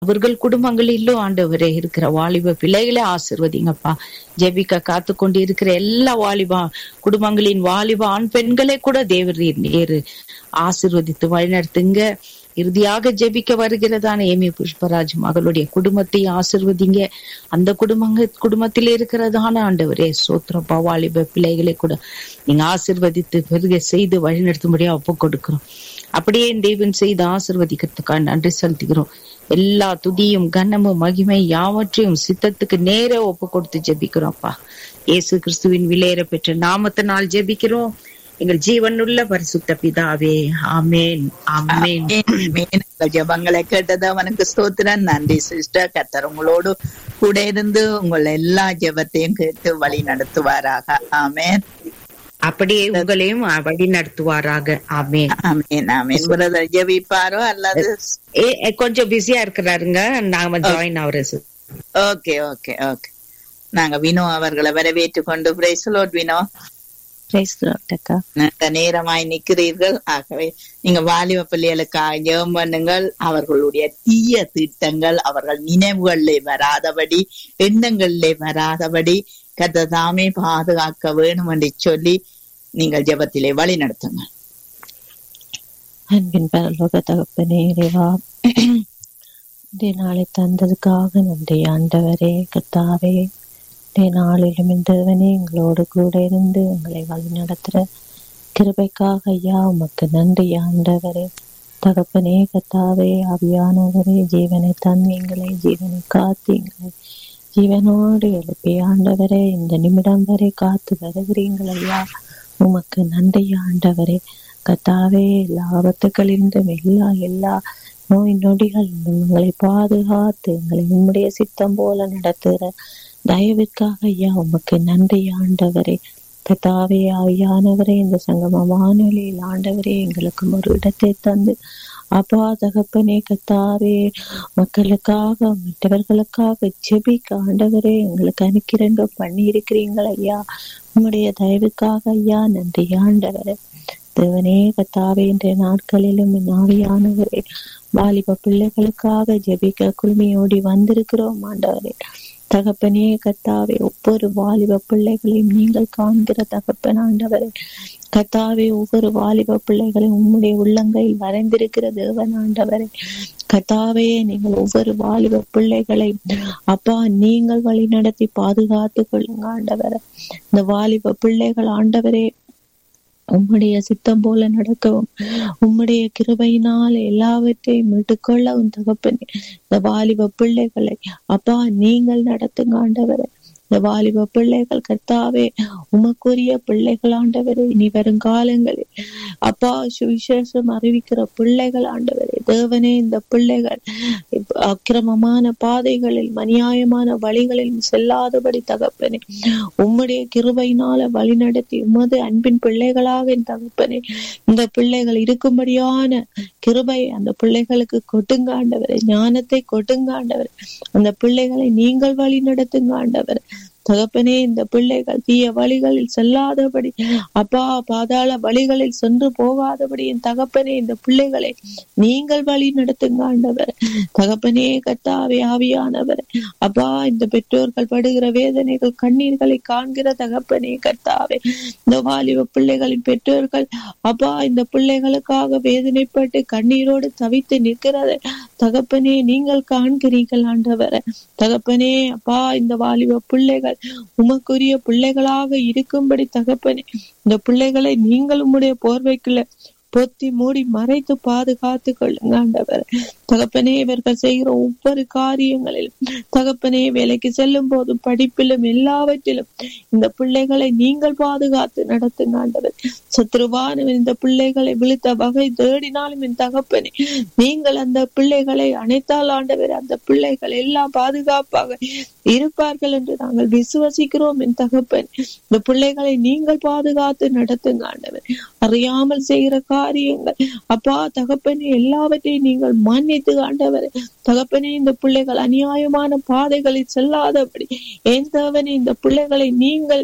அவர்கள் குடும்பங்களிலும் ஆண்டவரே இருக்கிற வாலிப பிள்ளைகளை ஆசிர்வதிங்கப்பா ஜெபிக்க காத்து கொண்டு இருக்கிற எல்லா வாலிபா குடும்பங்களின் வாலிப ஆண் பெண்களை கூட தேவரீர் நேரு ஆசிர்வதித்து வழிநடத்துங்க இறுதியாக ஜெபிக்க வருகிறதான ஏமி புஷ்பராஜ் மகளுடைய குடும்பத்தை ஆசிர்வதிங்க அந்த குடும்பங்க குடும்பத்தில் இருக்கிறதான ஆண்டவரே சோத்திரப்பா வாலிப பிள்ளைகளை கூட நீங்க ஆசிர்வதித்து பெருக செய்து வழிநடத்தும்படியா ஒப்பு கொடுக்கிறோம் அப்படியே தேவன் செய்து ஆசிர்வதிக்கிறதுக்காக நன்றி செலுத்துகிறோம் எல்லா துதியும் கனமும் மகிமை யாவற்றையும் சித்தத்துக்கு நேர ஒப்பு கொடுத்து ஜெபிக்கிறோம்ப்பா இயேசு கிறிஸ்துவின் விலையேற பெற்ற நாமத்தினால் ஜெபிக்கிறோம் எங்கள் ஜீவனுள்ள பரிசுத்த பிதாவே ஆமேன் ஆமேன் உங்கள் ஜபங்களை கேட்டது அவனுக்கு ஸ்தோத்திரம் நன்றி சிஸ்டர் கத்தர் உங்களோடு கூட இருந்து உங்கள் எல்லா ஜெபத்தையும் கேட்டு வழி நடத்துவாராக ஆமேன் அப்படியே உங்களையும் வழி நடத்துவாராக ஆமேன் ஆமேன் ஆமேன் பிரதர் ஜெபிப்பாரோ அல்லது ஏ ஏ, கொஞ்சம் பிஸியா இருக்கிறாருங்க நாம ஜாயின் ஆகுறது ஓகே ஓகே ஓகே நாங்க வினோ அவர்களை வரவேற்று கொண்டு பிரைசலோட் வினோ பிரைஸ் அக்கா நல்ல நேரமாய் நிற்கிறீர்கள் ஆகவே நீங்க வாலிப பிள்ளைகளுக்காக ஜெபம் பண்ணுங்கள் அவர்களுடைய தீய திட்டங்கள் அவர்கள் நினைவுகளிலே வராதபடி எண்ணங்களிலே வராதபடி கத்ததாமே பாதுகாக்க வேணும் என்று சொல்லி நீங்கள் ஜெபத்திலே வழி நடத்துங்க அன்பின் பரலோக தகப்பனே இறைவா இந்த நாளை தந்ததுக்காக நன்றி ஆண்டவரே கர்த்தாவே இந்த நாளிலும் இந்தவனே எங்களோடு கூட இருந்து எங்களை வழி நடத்துற கிருபைக்காக ஐயா உமக்கு நன்றி ஆண்டவரே தகப்பனே கத்தாவே ஆவியானவரே ஜீவனை தந்தீங்களே ஜீவனை காத்தீங்களே ஜீவனோடு எழுப்பி ஆண்டவரே இந்த நிமிடம் வரை காத்து வருகிறீங்கள் ஐயா உமக்கு நன்றி ஆண்டவரே கத்தாவே எல்லா ஆபத்துகளிலிருந்தும் எல்லா எல்லா நோய் நொடிகள் உங்களை பாதுகாத்து எங்களை உம்முடைய சித்தம் போல நடத்துகிற தயவிற்காக ஐயா உமக்கு நன்றி ஆண்டவரே கத்தாவே ஆவியானவரே இந்த சங்கம வானொலியில் ஆண்டவரே எங்களுக்கு ஒரு இடத்தை தந்து அப்பா தகப்பனே கத்தாவே மக்களுக்காக மற்றவர்களுக்காக ஜெபிக்க ஆண்டவரே எங்களுக்கு அனுக்கிறங்க பண்ணி இருக்கிறீங்கள் ஐயா உம்முடைய தயவுக்காக ஐயா நன்றி ஆண்டவரே தேவனே கத்தாவே இன்றைய நாட்களிலும் என் ஆவியானவரே வாலிப பிள்ளைகளுக்காக ஜெபிக்க குழுமையோடி வந்திருக்கிறோம் ஆண்டவரே தகப்பனே கத்தாவே ஒவ்வொரு வாலிப பிள்ளைகளையும் நீங்கள் காண்கிற தகப்பன் ஆண்டவரே கத்தாவே ஒவ்வொரு வாலிப பிள்ளைகளையும் உம்முடைய உள்ளங்கையில் வரைந்திருக்கிற தேவன் ஆண்டவரே கத்தாவே நீங்கள் ஒவ்வொரு வாலிப பிள்ளைகளை அப்பா நீங்கள் வழி நடத்தி பாதுகாத்து கொள்ளுங்க ஆண்டவரே இந்த வாலிப பிள்ளைகள் ஆண்டவரே உம்முடைய சித்தம் போல நடக்கவும் உம்முடைய கிருபையினால் எல்லாவற்றையும் மீட்டுக்கொள்ளவும் தகப்பனே இந்த வாலிப பிள்ளைகளை அப்பா நீங்கள் நடத்துங்க ஆண்டவரே இந்த வாலிப பிள்ளைகள் கர்த்தாவே உமக்குரிய பிள்ளைகள் ஆண்டவரே இனி வரும் காலங்களில் அப்பா சுவிசேஷம் அறிவிக்கிற பிள்ளைகள் ஆண்டவரே தேவனே இந்த பிள்ளைகள் இப்ப அக்கிரமமான பாதைகளில் மனியாயமான வழிகளில் செல்லாதபடி தகப்பனே உம்முடைய கிருபையினால வழி நடத்தி உமது அன்பின் பிள்ளைகளாக என் தகப்பனே இந்த பிள்ளைகள் இருக்கும்படியான கிருபை அந்த பிள்ளைகளுக்கு கொட்டுங்க ஆண்டவரே ஞானத்தை கொட்டுங்க ஆண்டவரே அந்த பிள்ளைகளை நீங்கள் வழி நடத்துங்க ஆண்டவரே தகப்பனே இந்த பிள்ளைகள் தீய வழிகளில் செல்லாதபடி அப்பா பாதாள வழிகளில் சென்று போகாதபடி என் தகப்பனே இந்த பிள்ளைகளை நீங்கள் வழி நடத்துங்க ஆண்டவர் தகப்பனே கத்தாவே ஆவியானவர் அப்பா இந்த பெற்றோர்கள் படுகிற வேதனைகள் கண்ணீர்களை காண்கிற தகப்பனே கத்தாவே இந்த வாலிப பிள்ளைகளின் பெற்றோர்கள் அப்பா இந்த பிள்ளைகளுக்காக வேதனைப்பட்டு கண்ணீரோடு தவித்து நிற்கிறத தகப்பனே நீங்கள் காண்கிறீர்கள் ஆண்டவர தகப்பனே அப்பா இந்த வாலிப பிள்ளைகள் உமக்குரிய பிள்ளைகளாக இருக்கும்படி தகப்பனே இந்த பிள்ளைகளை நீங்கள் உம்முடைய போர்வைக்குள்ள பொத்தி மூடி மறைத்து பாதுகாத்து கொள்ளுங்க ஆண்டவர் தகப்பனே இவர்கள் செய்கிற ஒவ்வொரு காரியங்களிலும் தகப்பனே வேலைக்கு செல்லும் போதும் படிப்பிலும் எல்லாவற்றிலும் இந்த பிள்ளைகளை நீங்கள் பாதுகாத்து நடத்துங்க ஆண்டவர் சத்ருவானவன் இந்த பிள்ளைகளை விழுத்த வகை தேடினாலும் என் தகப்பனே நீங்கள் அந்த பிள்ளைகளை அணைத்தால் ஆண்டவர் அந்த பிள்ளைகள் எல்லாம் பாதுகாப்பாக இருப்பார்கள் என்று நாங்கள் விசுவசிக்கிறோம் என் தகப்பன் இந்த பிள்ளைகளை நீங்கள் பாதுகாத்து நடத்துங்க ஆண்டவர் அறியாமல் செய்கிற காரியங்கள் அப்பா தகப்பனே எல்லாவற்றையும் நீங்கள் மன்னித்து ஆண்டவர் தகப்பனே இந்த பிள்ளைகள் அநியாயமான பாதைகளில் செல்லாதபடி என் தகவனே இந்த பிள்ளைகளை நீங்கள்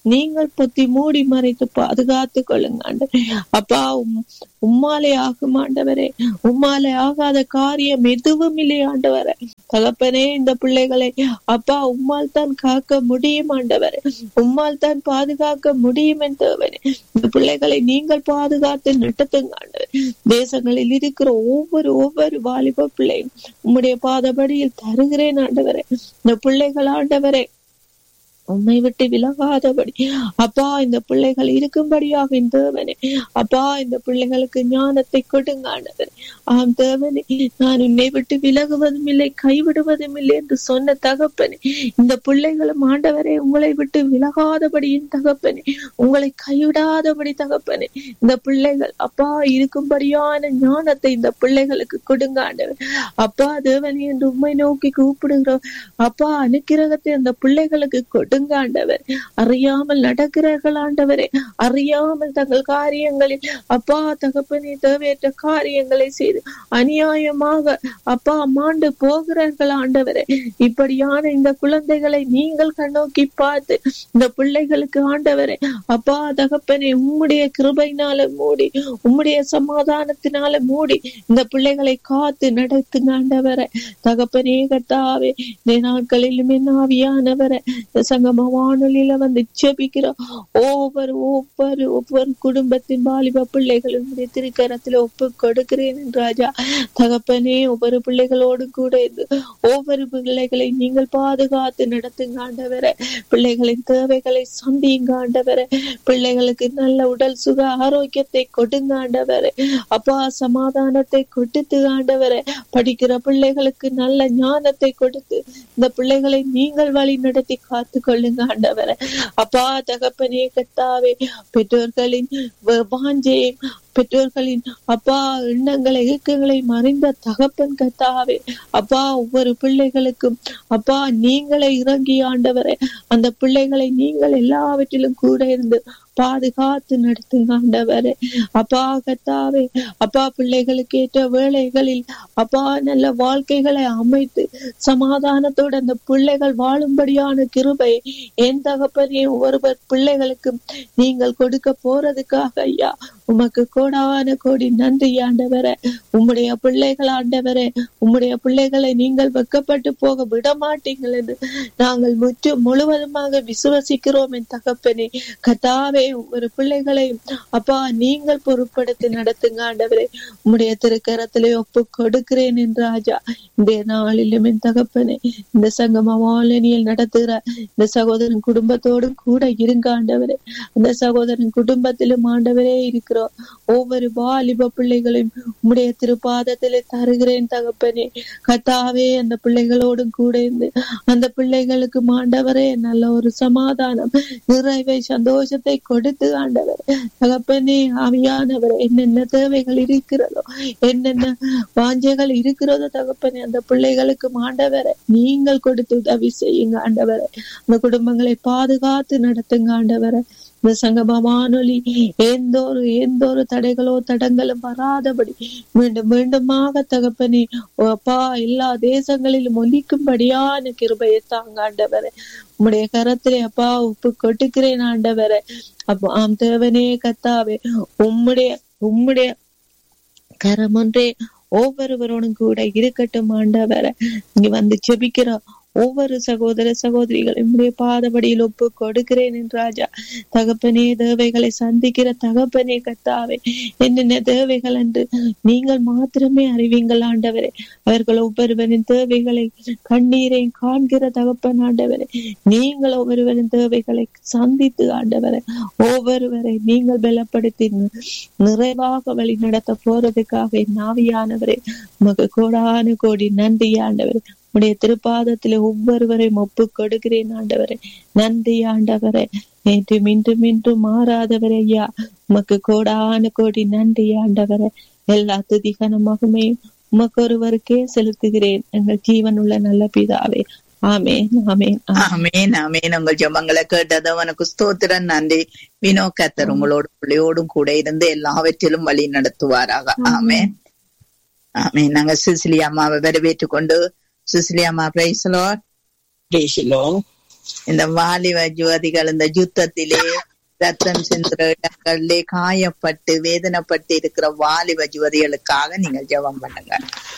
நீங்கள் பொத்தி மூடி மறைத்து பாதுகாத்து கொள்ளுங்க ஆண்டவரே அப்பா உம்- உம்மாலே ஆகும் ஆண்டவரே உம்மாலே ஆகாத காரியம் எதுவும் இல்லை ஆண்டவரே தகப்பனே இந்த பிள்ளைகளை அப்பா உம்மால் தான் காக்க முடியும் ஆண்டவரே உம்மால் தான் பாதுகாக்க முடியும் என்றவரே இந்த பிள்ளைகளை நீங்கள் பாதுகாத்து நடத்துங்க ஆண்டவரே தேசங்களில் இருக்கிற ஒவ்வொரு ஒவ்வொரு வாலிப பிள்ளையும் உம்முடைய பாதபடியில் தருகிறேன் ஆண்டவரே இந்த பிள்ளைகள் ஆண்டவரே உம்மை விட்டு விலகாதபடி அப்பா இந்த பிள்ளைகள் இருக்கும்படியாக இந்த தேவனே அப்பா இந்த பிள்ளைகளுக்கு ஞானத்தை கொடுங்க ஆண்டவரே ஆம் தேவனே நான் உன்னை விட்டு விலகுவதும் இல்லை கைவிடுவதும் இல்லை என்று சொன்ன தகப்பனே இந்த பிள்ளைகளும் ஆண்டவரே உங்களை விட்டு விலகாதபடியின் தகப்பனே உங்களை கைவிடாதபடி தகப்பனே இந்த பிள்ளைகள் அப்பா இருக்கும்படியான ஞானத்தை இந்த பிள்ளைகளுக்கு கொடுங்க ஆண்டவர் அப்பா தேவனே என்று உம்மை நோக்கி கூப்பிடுகிறோம் அப்பா அனுக்கிரகத்தை அந்த பிள்ளைகளுக்கு கொடுங்க ஆண்டவர் அறியாமல் நடக்கிறார்கள் ஆண்டவரே அறியாமல் தங்கள் காரியங்களில் அப்பா தகப்பனே தேவையற்ற காரியங்களை செய்து அநியாயமாக அப்பா மாண்டு போகிறார்கள் ஆண்டவரே இப்படியான இந்த குழந்தைகளை நீங்கள் கண்ணோக்கி பார்த்து இந்த பிள்ளைகளுக்கு ஆண்டவரே அப்பா தகப்பனே உம்முடைய கிருபையினால மூடி உம்முடைய சமாதானத்தினால மூடி இந்த பிள்ளைகளை காத்து நடத்துங்க ஆண்டவரே தகப்பனே கர்த்தாவே இந்த நாட்களிலும் என்ன ஆவியானவரை இந்த சங்கம வானொலியில வந்து ஜெபிக்கிறோம் ஒவ்வொரு ஒவ்வொரு ஒவ்வொரு குடும்பத்தின் வாலிப பிள்ளைகளும் உம்முடைய திருக்கரத்துல ஒப்பு கொடுக்கிறேன் ராஜா தகப்பனே ஒவ்வொரு பிள்ளைகளோடு கூட இருந்து ஒவ்வொரு பிள்ளைகளை நீங்கள் பாதுகாத்து நடத்துங்க ஆண்டவரை பிள்ளைகளின் தேவைகளை சந்தியுங்க ஆண்டவரை பிள்ளைகளுக்கு நல்ல உடல் சுக ஆரோக்கியத்தை கொடுங்க ஆண்டவரை அப்பா சமாதானத்தை கொடுத்து ஆண்டவரை படிக்கிற பிள்ளைகளுக்கு நல்ல ஞானத்தை கொடுத்து இந்த பிள்ளைகளை நீங்கள் வழி நடத்தி காத்து கொள்ளுங்க ஆண்டவரை அப்பா தகப்பனே கத்தாவே பெற்றோர்களின் வ- வாஞ்சையை பெற்றோர்களின் அப்பா எண்ணங்களை இயக்கங்களை மறைந்த தகப்பன் கத்தாவே அப்பா ஒவ்வொரு பிள்ளைகளுக்கும் அப்பா நீங்களே இறங்கி ஆண்டவரே அந்த பிள்ளைகளை நீங்கள் எல்லாவற்றிலும் கூட இருந்து பாதுகாத்து நடத்துங்க ஆண்டவரே அப்பா கத்தாவே அப்பா பிள்ளைகளுக்கு ஏற்ற வேலைகளில் அப்பா நல்ல வாழ்க்கைகளை அமைத்து சமாதானத்தோடு அந்த பிள்ளைகள் வாழும்படியான கிருபை என் தகப்பனே ஒவ்வொருவர் பிள்ளைகளுக்கும் நீங்கள் கொடுக்க போறதுக்காக ஐயா உமக்கு கோடான கோடி நன்றி ஆண்டவரே உம்முடைய பிள்ளைகள் ஆண்டவரே உம்முடைய பிள்ளைகளை நீங்கள் வெக்கப்பட்டு போக விட மாட்டீங்கள் என்று நாங்கள் முற்று முழுவதுமாக விசுவசிக்கிறோம் என் தகப்பனே கத்தாவே ஒரு பிள்ளைகளை அப்பா நீங்கள் பொறுப்படுத்தி நடத்துங்க ஆண்டவரே உம்முடைய திருக்கரத்திலே ஒப்பு கொடுக்கிறேன் என்று ராஜா இந்த நாளிலும் என் தகப்பனே இந்த சங்கம வாழனியில் நடத்துகிற இந்த சகோதரன் குடும்பத்தோடும் கூட இருங்க ஆண்டவரே அந்த சகோதரன் குடும்பத்திலும் ஆண்டவரே இருக்கிறோம் ஒவ்வொரு வாலிப பிள்ளைகளையும் உம்முடைய திருப்பாதத்திலே தருகிறேன் தகப்பனே கத்தாவே அந்த பிள்ளைகளோடும் கூட இருந்து அந்த பிள்ளைகளுக்கு ஆண்டவரே நல்ல ஒரு சமாதானம் நிறைவை சந்தோஷத்தை கொடுத்து ஆண்டவர் தகப்பனே ஆவியானவர் என்னென்ன தேவைகள் இருக்கிறதோ என்னென்ன வாஞ்சைகள் இருக்கிறதோ தகப்பனே அந்த பிள்ளைகளுக்கு ஆண்டவரை நீங்கள் கொடுத்து உதவி செய்யுங்க ஆண்டவரை அந்த குடும்பங்களை பாதுகாத்து நடத்துங்க ஆண்டவரை இந்த சங்கம வானொலி எந்த ஒரு எந்த ஒரு தடைகளோ தடங்களும் வராதபடி மீண்டும் மீண்டுமாக தகப்பனே ஓ அப்பா எல்லா தேசங்களிலும் ஒலிக்கும்படியான கிருபையை தாங்க ஆண்டவரை உம்முடைய கரத்திலே அப்பா உப்பு கொட்டுக்கிறேன் ஆண்டவரை அப்போ ஆம் தேவனே கத்தாவே உம்முடைய உம்முடைய கரம் ஒன்றே ஒவ்வொருவரோடும் கூட இருக்கட்டும் ஆண்டவரை இங்க வந்து ஜெபிக்கிறோம் ஒவ்வொரு சகோதர சகோதரிகள் உம்முடைய பாதபடியில் ஒப்பு கொடுக்கிறேன் என்று ராஜா தகப்பனே தேவைகளை சந்திக்கிற தகப்பனே கத்தாவே என்னென்ன தேவைகள் என்று நீங்கள் மாத்திரமே அறிவீங்கள் ஆண்டவரே அவர்கள் ஒவ்வொருவரின் தேவைகளை கண்ணீரை காண்கிற தகப்பன் ஆண்டவரே நீங்கள் ஒவ்வொருவரின் தேவைகளை சந்தித்து ஆண்டவரே ஒவ்வொருவரை நீங்கள் பலப்படுத்தி நிறைவாக வழி நடத்த போறதுக்காக என் ஆவியானவரே உமக்கு கோடான கோடி நன்றி ஆண்டவரே உடைய திருப்பாதத்திலே ஒவ்வொருவரையும் ஒப்பு கொடுக்கிறேன் ஆண்டவரே நன்றி ஆண்டவரே நேற்று மீண்டும் மீண்டும் மாறாதவரே ஐயா உமக்கு கோடான கோடி நன்றி ஆண்டவரே எல்லா துதிகன மகுமையும் உமக்கு ஒருவருக்கே செலுத்துகிறேன் எங்கள் ஜீவன் உள்ள நல்ல பிதாவே ஆமேன் ஆமேன் ஆமேன். ஆமேன் ஆமேன் உங்கள் ஜெபங்களை கேட்டது அவனுக்கு ஸ்தோத்திரம் நன்றி வினோ கத்தர் உங்களோட பிள்ளையோடும் கூட இருந்து எல்லாவற்றிலும் வழி நடத்துவாராக ஆமேன் ஆமேன் நாங்க சிசிலி அம்மாவை வரவேற்றுக் கொண்டு சிசிலி அம்மா praise Lord Praise the Lord. இந்த வாலிப ஜோதிகள் இந்த யுத்தத்திலே ரத்தம் சிந்துற இடங்களிலே காயப்பட்டு வேதனைப்பட்டு இருக்கிற வாலிப ஜோதிகளுக்காக நீங்கள் ஜெபம் பண்ணுங்க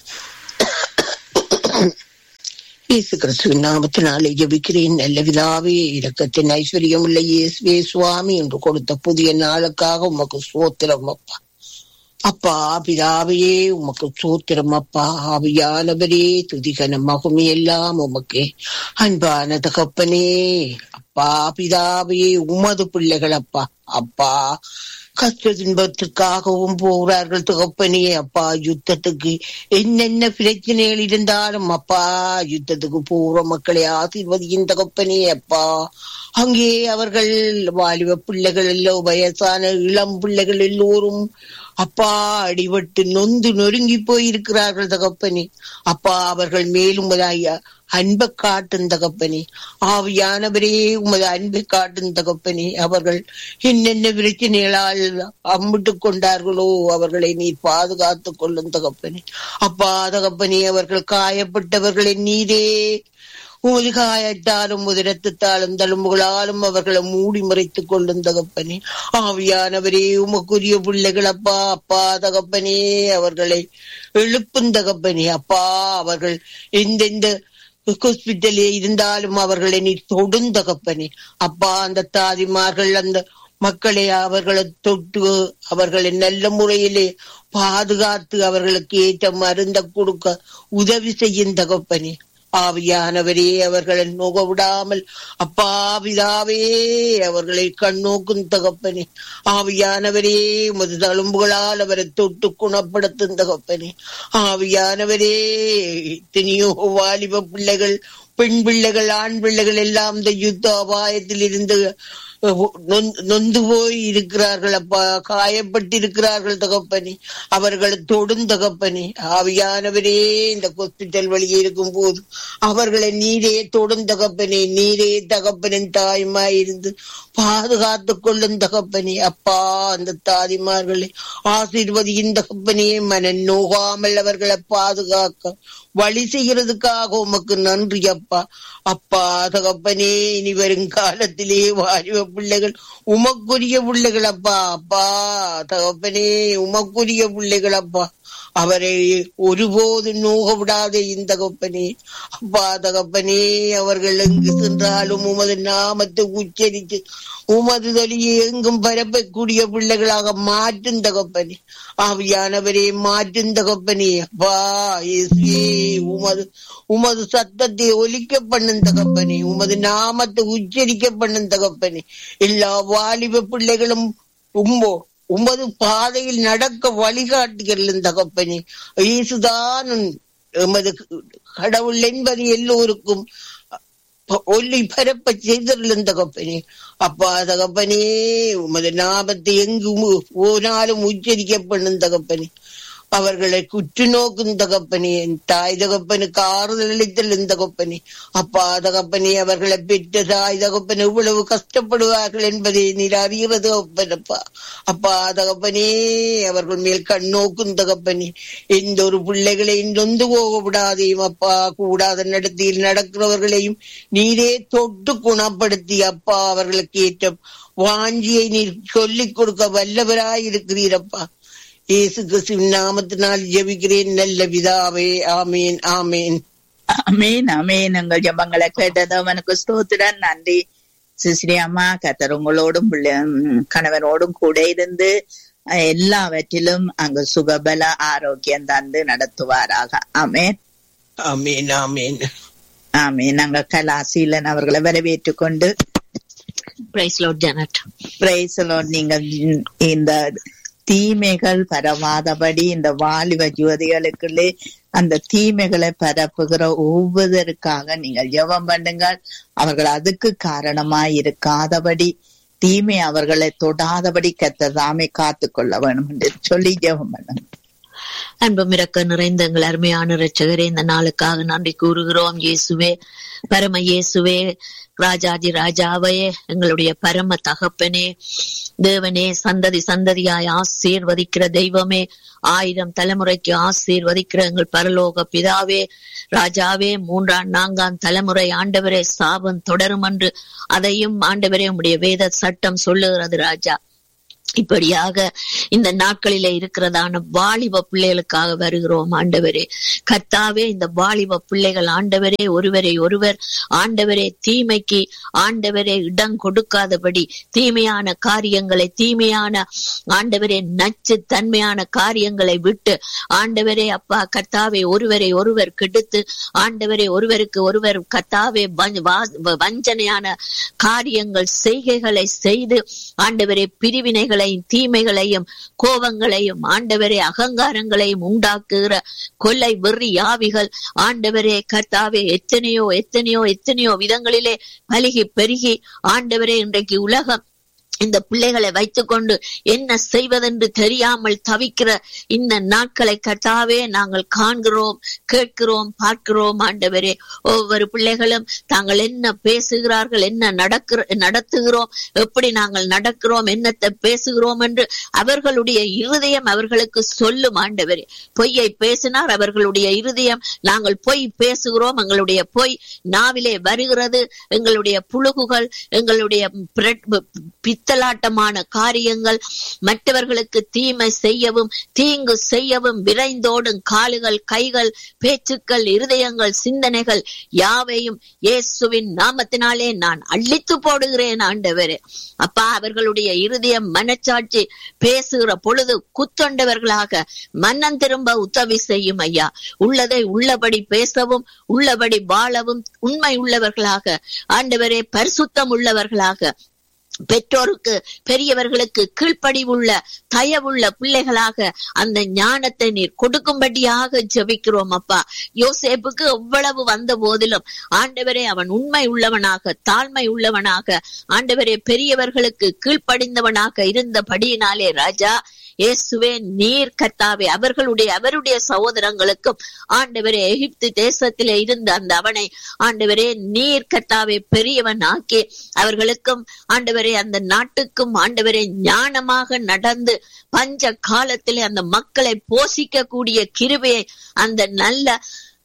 இயேசு கிறிஸ்துவின் நாமத்தினாலே ஜெபிக்கிறேன் நல்ல விதாவே இரக்கத்தின் ஐஸ்வர்யம் உள்ள இயேசுவே சுவாமி என்று கொடுத்த புதிய நாளுக்காக உமக்கு சோத்திரம் அப்பா அப்பா பிதாவையே உமக்கு சோத்திரம் அப்பா ஆவியானவரே துதிகன மகுமி எல்லாம் உமக்கு அன்பான தகப்பனே அப்பா பிதாவையே உமது பிள்ளைகள் அப்பா அப்பா கஷ்ட துன்பத்திற்காகவும் போகிறார்கள் தகப்பனே அப்பா யுத்தத்துக்கு என்னென்ன பிரச்சனைகள் இருந்தாலும் அப்பா யுத்தத்துக்கு போற மக்களை ஆசீர்வதியின் தகப்பனே அப்பா அங்கே அவர்கள் வாலிப பிள்ளைகள் எல்லாம் வயசான இளம் பிள்ளைகள் எல்லோரும் அப்பா அடிபட்டு நொந்து நொறுங்கி போயிருக்கிறார்கள் தகப்பனே அப்பா அவர்கள் மேலும் ஐயா அன்பை காட்டும் தகப்பனே ஆவியானவரே உமது அன்பை காட்டும் தகப்பனே அவர்கள் என்னென்ன பிரச்சனைகளால் அம்பிட்டு கொண்டார்களோ அவர்களை நீர் பாதுகாத்து கொள்ளும் தகப்பனே அப்பா தகப்பனே அவர்கள் காயப்பட்டவர்களை நீரே உமது காயத்தாலும் உதிரத்தாலும் தழும்புகளாலும் அவர்களை மூடி மறைத்துக் கொள்ளும் தகப்பனே ஆவியானவரே உமக்குரிய பிள்ளைகள் அப்பா அப்பா தகப்பனே அவர்களை எழுப்பும் தகப்பனே அப்பா அவர்கள் எந்தெந்த ஹாஸ்பிட்டலே இருந்தாலும் அவர்களை நீ தொடும் தகப்பனே அப்பா அந்த தாதிமார்கள் அந்த மக்களை அவர்களை தொட்டு அவர்களை நல்ல முறையிலே பாதுகாத்து அவர்களுக்கு ஏற்ற மருந்த கொடுக்க உதவி செய்யும் தகப்பனே ஆவியானவரே அவர்களை நோக விடாமல் அப்பா பிதாவே அவர்களை கண்ணோக்கும் தகப்பனே ஆவியானவரே உமது தழும்புகளால் அவரை தொட்டு குணப்படுத்தும் தகப்பனே ஆவியானவரே எத்தனையோ வாலிப பிள்ளைகள் பெண் பிள்ளைகள் ஆண் பிள்ளைகள் எல்லாம் இந்த யுத்த அபாயத்தில் இருந்து நொந்து போய் இருக்கிறார்கள் அப்பா காயப்பட்டிருக்கிறார்கள் தகப்பனே அவர்களை தொடும் தகப்பனே ஆவியானவரே இந்த ஹாஸ்பிட்டல் வழியே இருக்கும் போது அவர்களை நீரே தொடும் தகப்பனே நீரே தகப்பனின் தாயுமாய் இருந்து பாதுகாத்து கொள்ளும் தகப்பனே அப்பா அந்த தாதிமார்களை ஆசீர்வதியின் தகப்பனே மன நோகாமல் அவர்களை பாதுகாக்க வழி செய்கிறதுக்காக உமக்கு நன்றி அப்பா அப்பா தகப்பனே இனி வரும் காலத்திலே வாலிப பிள்ளைகள் உமக்குரிய பிள்ளைகள் அப்பா அப்பா தகப்பனே உமக்குரிய பிள்ளைகள் அப்பா அவரை ஒருபோது நோக விடாதே இந்த தகப்பனே அப்பா தகப்பனே அவர்கள் எங்கு சென்றாலும் உமது நாமத்தை உச்சரித்து உமது தொழியை எங்கும் பரப்பக்கூடிய பிள்ளைகளாக மாற்றும் தகப்பனே ஆவியானவரே மாற்றும் தகப்பனே அப்பா இயேசுவே உமது உமது சத்தத்தை ஒலிக்க பண்ணும் தகப்பனே உமது நாமத்தை உச்சரிக்க பண்ணும் தகப்பனே எல்லா வாலிப பிள்ளைகளும் உம்போ உமது பாதையில் நடக்க வழிகாட்டுகிறேன் தகப்பனே இயேசுதான் எமது கடவுள் என்பது எல்லோருக்கும் ஒல்லி பரப்ப செய்திருந்த தகப்பனே அப்பா தகப்பனே உமது நாமத்தை எங்கு போனாலும் உச்சரிக்கப்படும் தகப்பனே அவர்களை குற்று நோக்கும் தகப்பனே என் தாய் தகப்பனுக்கு ஆறுதல் அளித்தல் தகப்பனே அப்பா தகப்பனே அவர்களை பெற்ற தாய் தகப்பன் எவ்வளவு கஷ்டப்படுவார்கள் என்பதை நீர் அறிகிறது தகப்பனப்பா அப்பா தகப்பனே அவர்கள் மேல் கண் நோக்கும் தகப்பனே எந்த ஒரு பிள்ளைகளை நொந்து போக விடாதையும் அப்பா கூடாத நடத்தியில் நடக்கிறவர்களையும் நீரே தொட்டு குணப்படுத்தி அப்பா அவர்களுக்கு ஏற்ற வாஞ்சியை நீர் சொல்லிக் கொடுக்க வல்லவராய் இருக்கிறீரப்பா இயேசு கிறிஸ்துவின் நாமத்தினால் ஜெபிக்கிறேன் நல்ல விதாவே ஆமேன் ஆமேன் அமேன் அமேன் உங்கள் ஜபங்களை கேட்டதவனுக்கு ஸ்தோத்திரன் நன்றி சிஸ்ரீ அம்மா கத்தர் உங்களோடும் கணவனோடும் கூட இருந்து எல்லாவற்றிலும் அங்கு சுகபல ஆரோக்கியம் தந்து நடத்துவாராக ஆமேன் ஆமேன் ஆமேன் ஆமேன் நாங்க கலாசீலன் அவர்களை வரவேற்றுக் கொண்டு பிரைஸ் லார்ட் ஜானட் பிரைஸ் நீங்கள் இந்த தீமைகள் பரவாதபடி இந்த வாலிப ஜோதிகளுக்குள்ளே அந்த தீமைகளை பரப்புகிற ஒவ்வொருவருக்காக நீங்கள் ஜெபம் பண்ணுங்கள் அவர்கள் அதுக்கு காரணமாய் இருக்காதபடி தீமை அவர்களை தொடாதபடி கத்த தாமே காத்து கொள்ள வேணும் என்று சொல்லி ஜெபம் பண்ணுங்க அன்பும் இறக்க நிறைந்த எங்கள் அருமையான இரட்சகரே இந்த நாளுக்காக நன்றி கூறுகிறோம் இயேசுவே பரம இயேசுவே ராஜாதி ராஜாவே எங்களுடைய பரம தகப்பனே தேவனே சந்ததி சந்ததியாய் ஆசீர்வதிக்கிற தெய்வமே ஆயிரம் தலைமுறைக்கு ஆசீர்வதிக்கிற எங்கள் பரலோக பிதாவே ராஜாவே மூன்றாம் நான்காம் தலைமுறை ஆண்டவரே சாபம் தொடரும் என்று அதையும் ஆண்டவரே உம்முடைய வேத சட்டம் சொல்லுகிறது ராஜா இப்படியாக இந்த நாட்களிலே இருக்கிறதான வாலிப பிள்ளைகளுக்காக வருகிறோம் ஆண்டவரே கர்த்தாவே இந்த வாலிப பிள்ளைகள் ஆண்டவரே ஒருவரை ஒருவர் ஆண்டவரே தீமைக்கு ஆண்டவரே இடம் கொடுக்காதபடி தீமையான காரியங்களை தீமையான ஆண்டவரே நச்சு தன்மையான காரியங்களை விட்டு ஆண்டவரே அப்பா கர்த்தாவே ஒருவரை ஒருவர் கெடுத்து ஆண்டவரே ஒருவருக்கு ஒருவர் கர்த்தாவே வஞ்ச- வா- வஞ்சனையான காரியங்கள் செய்கைகளை செய்து ஆண்டவரே பிரிவினைகளையும் தீமைகளையும் கோபங்களையும் ஆண்டவரே அகங்காரங்களையும் உண்டாக்குகிற கொள்ளை வெறி யாவிகள் ஆண்டவரே கர்த்தாவே எத்தனையோ எத்தனையோ எத்தனையோ விதங்களிலே பலுகி பெருகி ஆண்டவரே இன்றைக்கு உலகம் இந்த பிள்ளைகளை வைத்துக்கொண்டு என்ன செய்வதென்று தெரியாமல் தவிக்கிற இந்த நாட்களை கர்த்தாவே நாங்கள் காண்கிறோம் கேட்கிறோம் பார்க்கிறோம் ஆண்டவரே ஒவ்வொரு பிள்ளைகளும் தாங்கள் என்ன பேசுகிறார்கள் என்ன நடக்கிற நடத்துகிறோம் எப்படி நாங்கள் நடக்கிறோம் என்னத்தை பேசுகிறோம் என்று அவர்களுடைய இருதயம் அவர்களுக்கு சொல்லும் ஆண்டவரே பொய்யை பேசினார் அவர்களுடைய இருதயம் நாங்கள் பொய் பேசுகிறோம் எங்களுடைய பொய் நாவிலே வருகிறது எங்களுடைய புழுகுகள் எங்களுடைய பிரெட்- பித்தலாட்டமான காரியங்கள் மற்றவர்களுக்கு தீமை செய்யவும் தீங்கு செய்யவும் விரைந்தோடும் காலுகள் கைகள் பேச்சுக்கள் இருதயங்கள் சிந்தனைகள் யாவையும் இயேசுவின் நாமத்தினாலே நான் அழித்து போடுகிறேன் ஆண்டவரே அப்பா அவர்களுடைய இருதயம் மனச்சாட்சி பேசுகிற பொழுது குத்தொண்டவர்களாக மன்னன் திரும்ப உதவி செய்யும் ஐயா உள்ளதை உள்ளபடி பேசவும் உள்ளபடி வாழவும் உண்மை உள்ளவர்களாக ஆண்டவரே பரிசுத்தம் உள்ளவர்களாக பெற்றோருக்கு பெரியவர்களுக்கு கீழ்ப்படிவுள்ள தயவுள்ள பிள்ளைகளாக அந்த ஞானத்தை நீர் கொடுக்கும்படியாக ஜெபிக்கிறோம் அப்பா யோசேப்புக்கு எவ்வளவு வந்த போதிலும் ஆண்டவரே அவன் உண்மை உள்ளவனாக தாழ்மை உள்ளவனாக ஆண்டவரே பெரியவர்களுக்கு கீழ்ப்படிந்தவனாக இருந்தபடியினாலே ராஜா இயேசுவே நீர் கர்த்தாவே அவர்களுடைய அவருடைய சகோதரங்களுக்கும் ஆண்டவரே எகிப்து தேசத்திலே இருந்த அந்த அவனை ஆண்டவரே நீர் கர்த்தாவே பெரியவன் ஆக்கி அவர்களுக்கும் ஆண்டவரே அந்த நாட்டுக்கும் ஆண்டவரே ஞானமாக நடந்து பஞ்ச காலத்திலே அந்த மக்களை போஷிக்க கூடிய கிருபையை அந்த நல்ல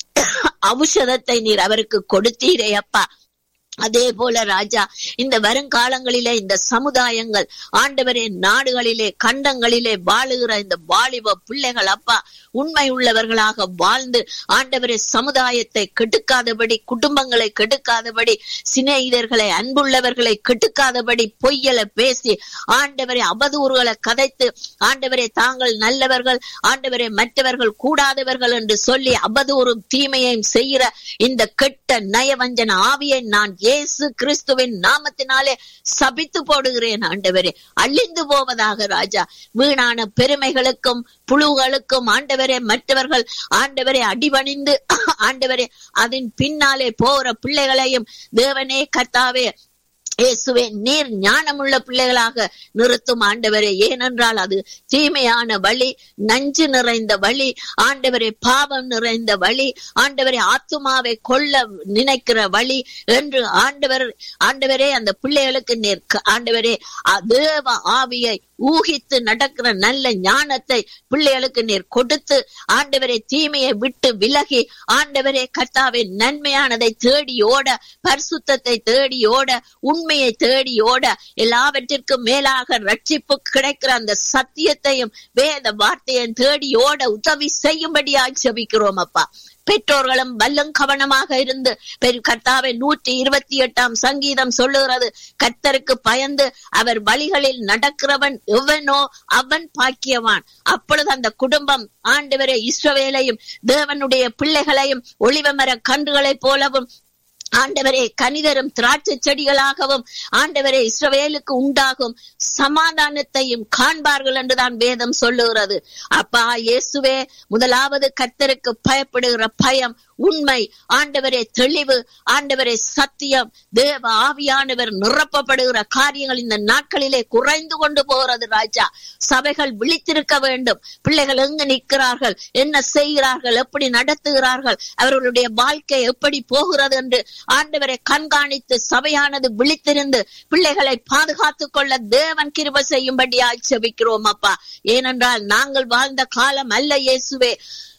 ஔஷதத்தை நீர் அவருக்கு கொடுத்தீரே அப்பா அதே போல ராஜா இந்த வருங்காலங்களிலே இந்த சமுதாயங்கள் ஆண்டவரே நாடுகளிலே கண்டங்களிலே வாழுகிற இந்த வாலிப பிள்ளைகள் அப்பா உண்மை உள்ளவர்களாக வாழ்ந்து ஆண்டவரே சமுதாயத்தை கெடுக்காதபடி குடும்பங்களை கெடுக்காதபடி சிநேகிதர்களை அன்புள்ளவர்களை கெடுக்காதபடி பொய்யலை பேசி ஆண்டவரே அவதூறுகளை கதைத்து ஆண்டவரே தாங்கள் நல்லவர்கள் ஆண்டவரே மற்றவர்கள் கூடாதவர்கள் என்று சொல்லி அவதூறும் தீமையையும் செய்கிற இந்த கெட்ட நயவஞ்சன ஆவியை நான் இயேசு கிறிஸ்துவின் நாமத்தினாலே சபித்து போடுகிறேன் ஆண்டவரே அழிந்து போவதாக ராஜா வீணான பெருமைகளுக்கும் புழுகளுக்கும் ஆண்டவரே மற்றவர்கள் ஆண்டவரே அடிபணிந்து ஆண்டவரே அதன் பின்னாலே போற பிள்ளைகளையும் தேவனே கர்த்தாவே இயேசுவே நீர் ஞானமுள்ள பிள்ளைகளாக நிறுத்தும் ஆண்டவரே ஏனென்றால் அது தீமையான வழி நஞ்சு நிறைந்த வழி ஆண்டவரே பாவம் நிறைந்த வழி ஆண்டவரே ஆத்துமாவை கொல்ல நினைக்கிற வழி என்று ஆண்டவர் ஆண்டவரே அந்த பிள்ளைகளுக்கு நேர் ஆண்டவரே தேவ ஆவியை ஊகித்து நடக்கிற நல்ல ஞானத்தை பிள்ளைகளுக்கு நீர் கொடுத்து ஆண்டவரே தீமையை விட்டு விலகி ஆண்டவரே கர்த்தாவே நன்மையானதை தேடி ஓட பரிசுத்தத்தை தேடி ஓட உண்மையை தேடி ஓட எல்லாவற்றிற்கும் மேலாக ரட்சிப்பு கிடைக்கிற அந்த சத்தியத்தையும் வேத வார்த்தையும் தேடி ஓட உதவி செய்யும்படியாக ஜெபிக்கிறோம் அப்பா பெற்றோர்களும் வல்லும் கவனமாக இருந்து பெரு கர்த்தாவை நூற்றி இருபத்தி எட்டாம் சங்கீதம் சொல்லுகிறது கர்த்தருக்கு பயந்து அவர் வழிகளில் நடக்கிறவன் எவனோ அவன் பாக்கியவான் அப்பொழுது அந்த குடும்பம் ஆண்டவரே இஸ்ரவேலையும் தேவனுடைய பிள்ளைகளையும் ஒளிவமர கன்றுகளைப் போலவும் ஆண்டவரே கனிதரும் திராட்சை செடிகளாகவும் ஆண்டவரே இஸ்ரவேலுக்கு உண்டாகும் சமாதானத்தையும் காண்பார்கள் என்றுதான் வேதம் சொல்லுகிறது அப்பா இயேசுவே முதலாவது கத்தருக்கு பயப்படுகிற பயம் உண்மை ஆண்டவரே தெளிவு ஆண்டவரே சத்தியம் தேவ ஆவியானவர் நிரப்பப்படுகிற காரியங்கள் இந்த நாட்களிலே குறைந்து கொண்டு போகிறது ராஜா சபைகள் விழித்திருக்க வேண்டும் பிள்ளைகள் எங்கு நிற்கிறார்கள் என்ன செய்கிறார்கள் எப்படி நடத்துகிறார்கள் அவர்களுடைய வாழ்க்கை எப்படி போகிறது என்று ஆண்டவரை கண்காணித்து சபையானது விழித்திருந்து பிள்ளைகளை பாதுகாத்துக் கொள்ள தேவன் கிருப செய்யும்படி ஆட்சேபிக்கிறோம் அப்பா ஏனென்றால் நாங்கள் வாழ்ந்த காலம் அல்ல இயேசுவே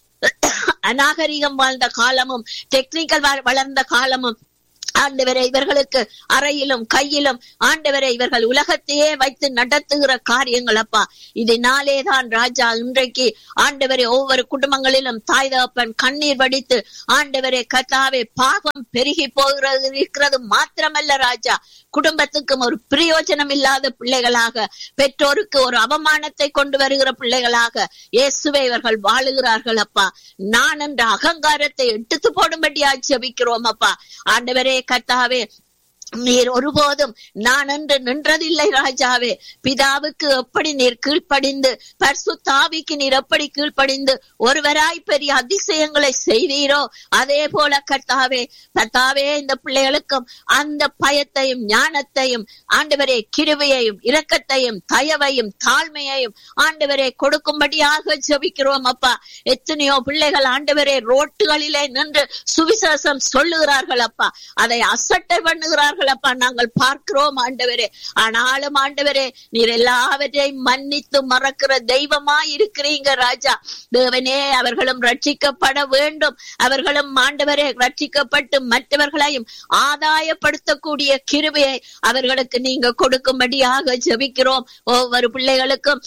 அநாகரிகம் வாழ்ந்த காலமும் டெக்னிக்கல் வளர்ந்த காலமும் ஆண்டவரை இவர்களுக்கு அறையிலும் கையிலும் ஆண்டவரை இவர்கள் உலகத்தையே வைத்து நடத்துகிற காரியங்கள் அப்பா இதனாலே தான் ராஜா இன்றைக்கு ஆண்டவரை ஒவ்வொரு குடும்பங்களிலும் தாய் தகப்பன் கண்ணீர் வடித்து ஆண்டவரை கத்தாவே பாகம் பெருகி போகிறது இருக்கிறது மாத்திரமல்ல ராஜா குடும்பத்துக்கும் ஒரு பிரயோஜனம் இல்லாத பிள்ளைகளாக பெற்றோருக்கு ஒரு அவமானத்தை கொண்டு வருகிற பிள்ளைகளாக இயேசுவை இவர்கள் வாழுகிறார்கள் அப்பா நான் என்ற அகங்காரத்தை எடுத்து போடும்படி ஆட்சேபிக்கிறோம் அப்பா ஆண்டவரே கர்த்தாவே நீர் ஒருபோதும் நான் என்று நின்றதில்லை ராஜாவே பிதாவுக்கு எப்படி நீர் கீழ்ப்படிந்து பர்சு தாவிக்கு நீர் எப்படி கீழ்ப்படிந்து ஒருவராய் பெரிய அதிசயங்களை செய்தீரோ அதே போல கர்த்தாவே கர்த்தாவே இந்த பிள்ளைகளுக்கும் அந்த பயத்தையும் ஞானத்தையும் ஆண்டவரே கிருவையையும் இரக்கத்தையும் தயவையும் தாழ்மையையும் ஆண்டவரே கொடுக்கும்படியாக ஜெபிக்கிறோம் அப்பா எத்தனையோ பிள்ளைகள் ஆண்டவரே ரோட்டுகளிலே நின்று சுவிசேஷம் சொல்லுகிறார்கள் அப்பா அதை அசட்டை பண்ணுகிறார்கள் அப்பா நாங்கள் பார்க்கிறோம் ஆண்டவரே ஆனாலும் ஆண்டவரே நீர் எல்லாவற்றையும் மன்னித்து மறக்கிற தெய்வமா இருக்கிறீங்க ராஜா தேவனே அவர்களும் ரட்சிக்கப்பட வேண்டும் அவர்களும் ஆண்டவரே ரட்சிக்கப்பட்டு மற்றவர்களையும் ஆதாயப்படுத்தக்கூடிய கிருபையை அவர்களுக்கு நீங்க கொடுக்கும்படியாக ஜெபிக்கிறோம் ஒவ்வொரு பிள்ளைகளுக்கும்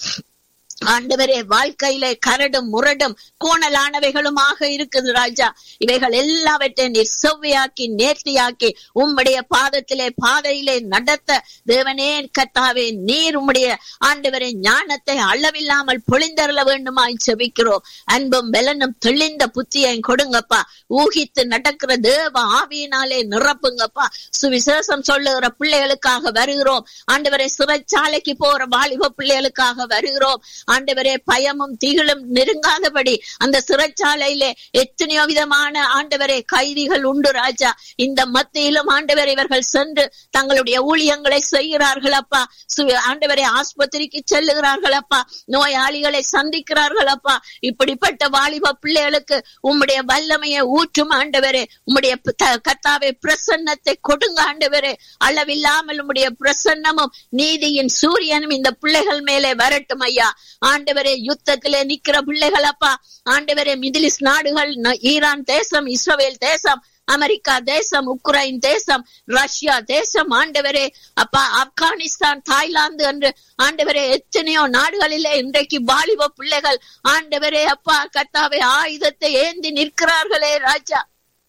ஆண்டவரே வாழ்க்கையிலே கரடும் முரடும் கோணலானவைகளுமாக இருக்குது ராஜா இவைகள் எல்லாவற்றையும் நீர் செவ்வையாக்கி நேர்த்தியாக்கி உம்முடைய பாதத்திலே பாதையிலே நடத்த தேவனே கத்தாவே நீர் உம்முடைய ஆண்டவரே ஞானத்தை அளவில்லாமல் பொழிந்தருள வேண்டுமாய் செபிக்கிறோம் அன்பும் பலனும் தெளிந்த புத்தியை கொடுங்கப்பா ஊகித்து நடக்கிற தேவ ஆவியினாலே நிரப்புங்கப்பா சுவிசேஷம் சொல்லுகிற பிள்ளைகளுக்காக வருகிறோம் ஆண்டவரை சிறைச்சாலைக்கு போற வாலிப பிள்ளைகளுக்காக வருகிறோம் ஆண்டவரே பயமும் திகிலும் நெருங்காதபடி அந்த சிறைச்சாலையிலே எத்தனையோ விதமான ஆண்டவரே கைதிகள் உண்டு ராஜா இந்த மத்தியிலும் ஆண்டவர் இவர்கள் சென்று தங்களுடைய ஊழியங்களை செய்கிறார்கள் அப்பா ஆண்டவரே ஆஸ்பத்திரிக்கு செல்லுகிறார்கள் அப்பா நோயாளிகளை சந்திக்கிறார்கள் அப்பா இப்படிப்பட்ட வாலிப பிள்ளைகளுக்கு உம்முடைய வல்லமையை ஊற்றும் ஆண்டவரே உம்முடைய கத்தாவை பிரசன்னத்தை கொடுங்க ஆண்டவரே அளவில்லாமல் உம்முடைய பிரசன்னமும் நீதியின் சூரியனும் இந்த பிள்ளைகள் மேலே வரட்டும் ஐயா ஆண்டவரே யுத்தத்திலே நிக்கிற பிள்ளைகள் அப்பா ஆண்டவரே மிதிலிஸ் நாடுகள் ஈரான் தேசம் இஸ்ரேல் தேசம் அமெரிக்கா தேசம் உக்ரைன் தேசம் ரஷ்யா தேசம் ஆண்டவரே அப்பா ஆப்கானிஸ்தான் தாய்லாந்து என்று ஆண்டவரே எத்தனையோ நாடுகளிலே இன்றைக்கு வாலிப பிள்ளைகள் ஆண்டவரே அப்பா கத்தாவே ஆயுதத்தை ஏந்தி நிற்கிறார்களே ராஜா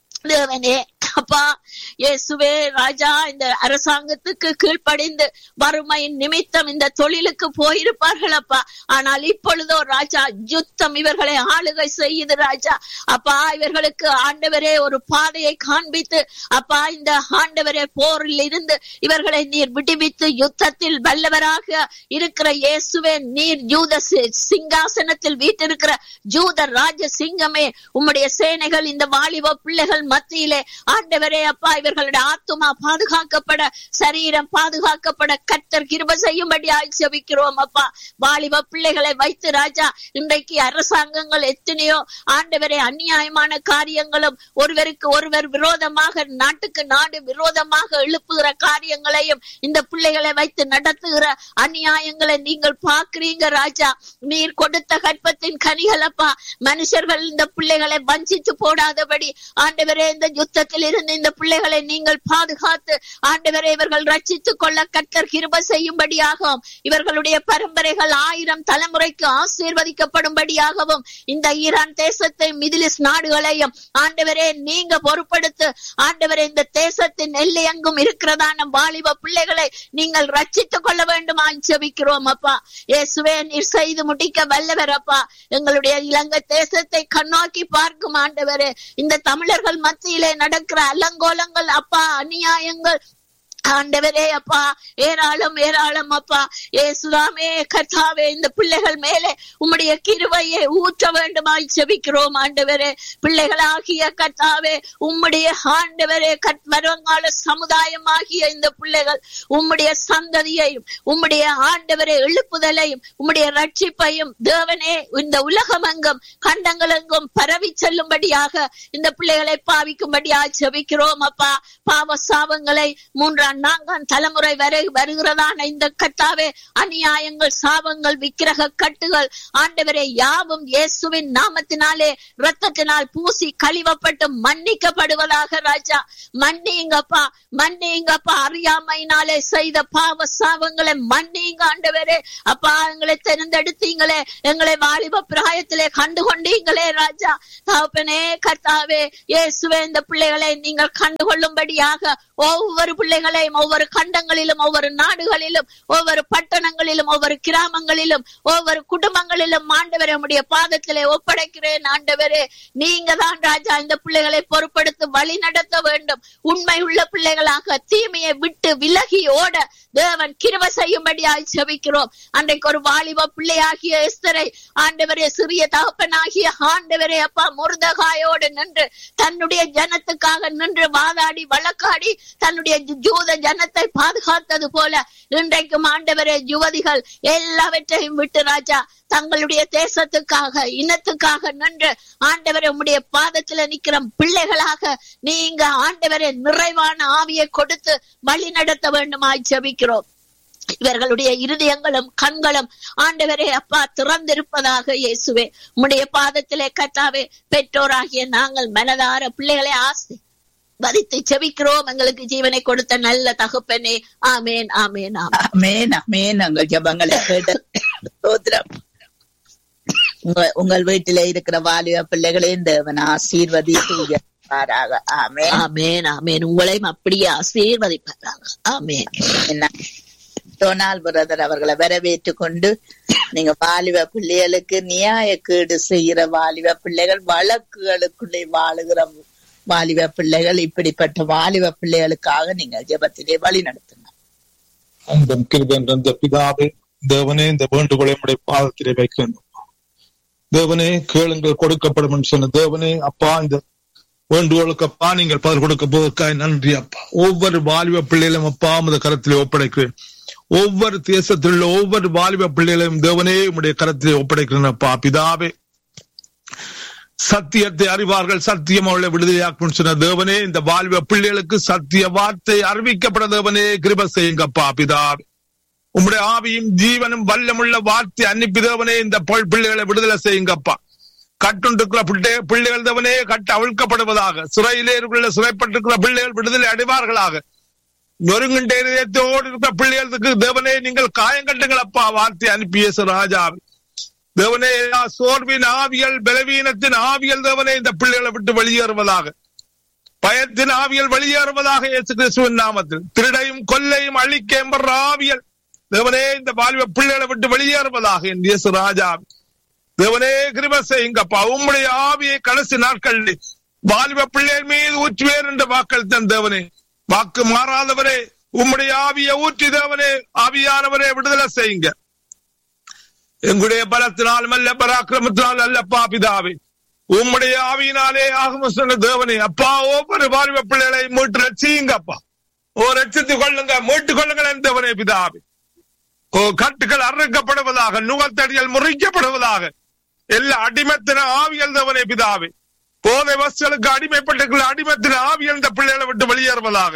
தேவனே அப்பா இயேசுவே ராஜா இந்த அரசாங்கத்துக்கு கீழ்ப்படிந்து வறுமையின் நிமித்தம் இந்த தொழிலுக்கு போயிருப்பார்கள் அப்பா ஆனால் இப்பொழுதோ ராஜா யுத்தம் இவர்களை ஆளுகை செய்யுது ராஜா அப்பா இவர்களுக்கு ஆண்டவரே ஒரு பாதையை காண்பித்து அப்பா இந்த ஆண்டவரே போரில் இருந்து இவர்களை நீர் விடுவித்து யுத்தத்தில் வல்லவராக இருக்கிற இயேசுவே நீர் யூத சிங்காசனத்தில் வீட்டிருக்கிற ஜூத ராஜ சிங்கமே உம்முடைய சேனைகள் இந்த வாலிப பிள்ளைகள் மத்தியிலே ஆண்டவரே அப்பா இவர்களுடைய ஆத்துமா பாதுகாக்கப்பட சரீரம் பாதுகாக்கப்பட கத்தர் கிருப செய்யும்படி ஆட்சேபிக்கிறோம் அப்பா வாலிப பிள்ளைகளை வைத்து ராஜா இன்றைக்கு அரசாங்கங்கள் எத்தனையோ ஆண்டவரே அநியாயமான காரியங்களும் ஒருவருக்கு ஒருவர் விரோதமாக நாட்டுக்கு நாடு விரோதமாக எழுப்புகிற காரியங்களையும் இந்த பிள்ளைகளை வைத்து நடத்துகிற அநியாயங்களை நீங்கள் பார்க்கிறீங்க ராஜா நீர் கொடுத்த கற்பத்தின் கனிகளப்பா மனுஷர்கள் இந்த பிள்ளைகளை வஞ்சித்து போடாதபடி ஆண்டவரே இந்த யுத்தத்தில் இருந்து இந்த பிள்ளைகளை நீங்கள் பாதுகாத்து ஆண்டவரை இவர்கள் ரட்சித்துக் கொள்ள கற்கர் கிருப செய்யும்படியாகவும் இவர்களுடைய பரம்பரைகள் ஆயிரம் தலைமுறைக்கு ஆசீர்வதிக்கப்படும்படியாகவும் இந்த ஈரான் தேசத்தை மிதிலிஸ் நாடுகளையும் ஆண்டவரே நீங்க பொறுப்படுத்து ஆண்டவரே இந்த தேசத்தின் எல்லையெங்கும் இருக்கிறதான வாலிப பிள்ளைகளை நீங்கள் ரட்சித்துக் கொள்ள வேண்டும் ஆட்சேபிக்கிறோம் அப்பா இயேசுவே நீர் செய்து முடிக்க வல்லவர் அப்பா எங்களுடைய இலங்கை தேசத்தை கண்ணோக்கி பார்க்கும் ஆண்டவரே இந்த தமிழர்கள் மத்தியிலே நடக்கிற அலங்கோலங்கள் அப்பா அநியாயங்கள் ஆண்டவரே அப்பா ஏராளம் ஏராளம் அப்பா ஏசுதாமே கர்த்தாவே இந்த பிள்ளைகள் மேலே உம்முடைய கிருவையை ஊற்ற வேண்டுமாய் செபிக்கிறோம் ஆண்டவரே பிள்ளைகளாகிய கர்த்தாவே உம்முடைய ஆண்டவரே கட் வருங்கால சமுதாயமாகிய இந்த பிள்ளைகள் உம்முடைய சந்ததியையும் உம்முடைய ஆண்டவரே எழுப்புதலையும் உம்முடைய ரட்சிப்பையும் தேவனே இந்த உலகமெங்கும் கண்டங்களெங்கும் பரவி செல்லும்படியாக இந்த பிள்ளைகளை பாவிக்கும்படியாக செபிக்கிறோம் அப்பா பாவ சாபங்களை மூன்றாம் நான்காம் தலைமுறை வரை வருகிறதான இந்த கட்டாவே அநியாயங்கள் சாபங்கள் விக்கிரக கட்டுகள் ஆண்டவரே யாவும் இயேசுவின் நாமத்தினாலே ரத்தத்தினால் பூசி கழிவப்பட்டு மன்னிக்கப்படுவதாக ராஜா மன்னியுங்கப்பா மன்னியுங்கப்பா அறியாமையினாலே செய்த பாவ சாபங்களை மன்னியுங்க ஆண்டவரே அப்பா எங்களை தெரிந்தெடுத்தீங்களே எங்களை வாலிப பிராயத்திலே கண்டு கொண்டீங்களே ராஜா தகப்பனே கர்த்தாவே இயேசுவே இந்த பிள்ளைகளை நீங்கள் கண்டுகொள்ளும்படியாக ஒவ்வொரு பிள்ளைகளையும் ஒவ்வொரு கண்டங்களிலும் ஒவ்வொரு நாடுகளிலும் ஒவ்வொரு பட்டணங்களிலும் ஒவ்வொரு கிராமங்களிலும் ஒவ்வொரு குடும்பங்களிலும் ஆண்டவரே உடைய பாதத்திலே ஒப்படைக்கிறேன் ஆண்டவரே நீங்க தான் ராஜா இந்த பிள்ளைகளை பொறுப்படுத்தி வழி நடத்த வேண்டும் உண்மை உள்ள பிள்ளைகளாக தீமையை விட்டு விலகி ஓட தேவன் கிருவ செய்யும்படியாய் செபிக்கிறோம் அன்றைக்கு ஒரு வாலிப பிள்ளையாகிய எஸ்தரை ஆண்டவரே சிறிய தகப்பனாகிய ஆண்டவரே அப்பா முருதகாயோடு நின்று தன்னுடைய ஜனத்துக்காக நின்று வாதாடி வழக்காடி தன்னுடைய ஜூத ஜனத்தை பாதுகாத்தது போல இன்றைக்கும் ஆண்டவரே யுவதிகள் எல்லாவற்றையும் விட்டு ராஜா தங்களுடைய தேசத்துக்காக இனத்துக்காக நின்று ஆண்டவரை உம்முடைய பாதத்துல நிக்கிற பிள்ளைகளாக நீங்க ஆண்டவரை நிறைவான ஆவியை கொடுத்து வழி நடத்த வேண்டுமாய் ஜெபிக்கிறோம் இவர்களுடைய இருதயங்களும் கண்களும் ஆண்டவரே அப்பா திறந்திருப்பதாக இயேசுவே உம்முடைய பாதத்திலே கட்டாவே பெற்றோராகிய நாங்கள் மனதார பிள்ளைகளை ஆசை வதித்து செபிக்கிறோம் எங்களுக்கு ஜீவனை கொடுத்த நல்ல தகப்பனே ஆமேன் ஆமேன் ஆமேன் அமேன் அமேன் உங்கள் ஜபங்களை கேட்டு ஸ்தோத்திரம் உங்க- உங்கள் வீட்டில இருக்கிற வாலிப பிள்ளைகளையும் தேவன் ஆசீர்வதித்து உயர்த்துவாராக ஆமேன் ஆமேன் ஆமேன் உங்களையும் அப்படியே ஆசீர்வதிப்பாராக ஆமேன் என்ன டொனால் பிரதர் அவர்களை வரவேற்று கொண்டு நீங்க வாலிப பிள்ளைகளுக்கு நியாயக்கேடு செய்கிற வாலிப பிள்ளைகள் வழக்குகளுக்குள்ளே வாழுகிற வாலிப பிள்ளைகள் இப்படிப்பட்ட வாலிப பிள்ளைகளுக்காக நீங்க ஜெபத்திலே வழி நடத்துங்க அந்த கிருபன் அந்த பிதாவே தேவனே இந்த வேண்டுகோளை உடைய பாதத்திலே வைக்கணும் தேவனே கேளுங்கள் கொடுக்கப்படும் என்று சொன்ன தேவனே அப்பா இந்த வேண்டுகோளுக்கு அப்பா நீங்கள் பதில் கொடுக்க போவதற்காக நன்றி அப்பா ஒவ்வொரு வாலிப பிள்ளைகளும் அப்பா உமது கரத்திலே ஒப்படைக்கிறேன் ஒவ்வொரு தேசத்தில் உள்ள ஒவ்வொரு வாலிப பிள்ளைகளையும் தேவனே உம்முடைய கரத்திலே ஒப்படைக்கிறேன் அப்பா பிதாவே சத்தியத்தை அறிவார்கள் சத்தியம் அவளை விடுதலையாக்கும் சொன்ன தேவனே இந்த வாலிப பிள்ளைகளுக்கு சத்திய வார்த்தை அறிவிக்கப்பட தேவனே கிருப செய்யுங்கப்பா பிதாவே உம்முடைய ஆவியும் ஜீவனும் வல்லமுள்ள வார்த்தை அனுப்பி தேவனே இந்த பொ- பிள்ளைகளை விடுதலை செய்யுங்கப்பா கட்டுண்டிருக்கிற பிள்ளை பிள்ளைகள் தேவனே கட்டு அவிழ்க்கப்படுவதாக சிறையிலே இருக்கிற சிறைப்பட்டிருக்கிற பிள்ளைகள் விடுதலை அடைவார்களாக நொறுங்குண்ட இதயத்தோடு இருக்கிற பிள்ளைகளுக்கு தேவனே நீங்கள் காயங்கட்டுங்கள் அப்பா வார்த்தை அனுப்பிய ராஜாவே தேவனே எல்லா சோர்வின் ஆவியல் பலவீனத்தின் ஆவியல் தேவனே இந்த பிள்ளைகளை விட்டு வெளியேறுவதாக பயத்தின் ஆவியல் வெளியேறுவதாக இயேசு கிறிஸ்துவின் நாமத்தில் திருடையும் கொல்லையும் அழிக்க எம்பர் ஆவியல் தேவனே இந்த வாலிப பிள்ளைகளை விட்டு வெளியேறுவதாக என் இயேசு ராஜா தேவனே கிருப செய்யுங்கப்பா உம்முடைய ஆவியை கடைசி நாட்களில் வாலிப பிள்ளைகள் மீது ஊற்றுவேர் என்ற வாக்கள் தன் தேவனே வாக்கு மாறாதவரே உம்முடைய ஆவியை ஊற்றி தேவனே ஆவியானவரே விடுதலை செய்யுங்க எங்களுடைய பலத்தினாலும் அல்ல பராக்கிரமத்தினால் அல்லப்பா பிதாவே உம்முடைய ஆவியினாலே ஆகும் சொன்ன தேவனே அப்பா ஒவ்வொரு வாலிப பிள்ளைகளை மீட்டு ரட்சியுங்க அப்பா ஓ ரட்சித்துக் கொள்ளுங்க மீட்டுக் கொள்ளுங்கள் தேவனே பிதாவே ஓ கட்டுகள் அறுக்கப்படுவதாக நுகத்தடிகள் முறிக்கப்படுவதாக எல்லா அடிமத்தின ஆவியல் தேவனே பிதாவே போதை வசலுக்கு அடிமைப்பட்டிருக்கிற அடிமத்தின ஆவியல் இந்த பிள்ளைகளை விட்டு வெளியேறுவதாக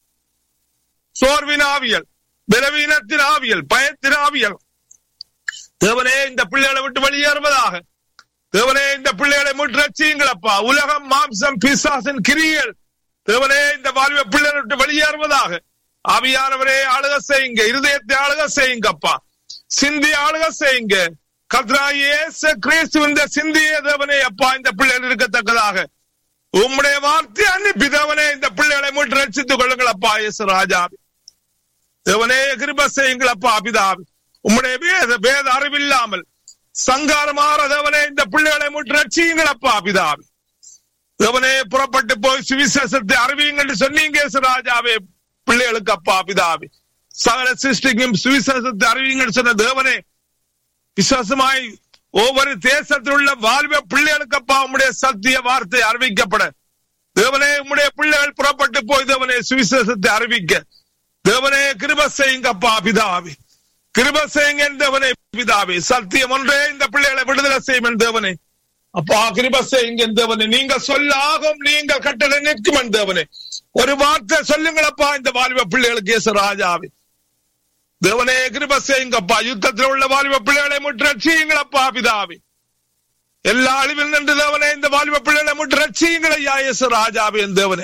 சோர்வின் ஆவியல் பலவீனத்தின் ஆவியல் பயத்தின் ஆவியல் தேவனே இந்த பிள்ளைகளை விட்டு வெளியேறுவதாக தேவனே இந்த பிள்ளைகளை மீட்டு ரட்சியுங்களப்பா உலகம் மாம்சம் பிசாசின் கிரியல் தேவனே இந்த வாழ்வை பிள்ளைகளை விட்டு வெளியேறுவதாக ஆவியானவரே ஆளுக செய்யுங்க இருதயத்தை ஆளுக செய்யுங்கப்பா சிந்தி ஆளுக செய்யுங்க கத்ராயேச கிறிஸ்து இந்த சிந்திய தேவனே அப்பா இந்த பிள்ளைகள் இருக்கத்தக்கதாக உம்முடைய வார்த்தை அனுப்பி தேவனே இந்த பிள்ளைகளை மீட்டு ரட்சித்துக் கொள்ளுங்கள் அப்பா இயேசு ராஜா தேவனே கிருப செய்யுங்கள் அப்பா பிதாவே உம்முடைய வேத வேத அறிவில்லாமல் சங்காரமாற தேவனே இந்த பிள்ளைகளை மீட்டு ரட்சியுங்கள் அப்பா பிதாவே தேவனே புறப்பட்டு போய் சுவிசேஷத்தை அறிவியுங்கள் சொன்னீங்க ராஜாவே பிள்ளைகளுக்கு அப்பா பிதாவே சகல சிருஷ்டிக்கும் சுவிசேஷத்தை அறிவியுங்கள் சொன்ன தேவனே விசுவாசமாய் ஒவ்வொரு தேசத்தில் உள்ள வாழ்வ பிள்ளைகளுக்கு அப்பா உம்முடைய சத்திய வார்த்தை அறிவிக்கப்பட தேவனே உம்முடைய பிள்ளைகள் புறப்பட்டு போய் தேவனே சுவிசேஷத்தை அறிவிக்க தேவனே கிருப செய்யுங்கப்பா பிதாவே கிருப செய்யுங்க தேவனே பிதாவே சத்தியம் ஒன்றே இந்த பிள்ளைகளை விடுதலை செய்யும் தேவனே அப்பா கிருப செய்யுங்க தேவனே நீங்க சொல்லாகும் நீங்கள் கட்டளை நிற்கும் தேவனே ஒரு வார்த்தை சொல்லுங்களப்பா இந்த வாலிப பிள்ளைகளுக்கு இயேசு ராஜாவே தேவனே கிருப செய்யுங்கப்பா யுத்தத்தில் உள்ள வாலிப பிள்ளைகளை முற்று ரட்சியுங்களப்பா பிதாவே எல்லா அழிவில் நின்று தேவனே இந்த வாலிப பிள்ளைகளை முற்று ரட்சியுங்கள் ஐயா இயேசு ராஜாவே என் தேவனே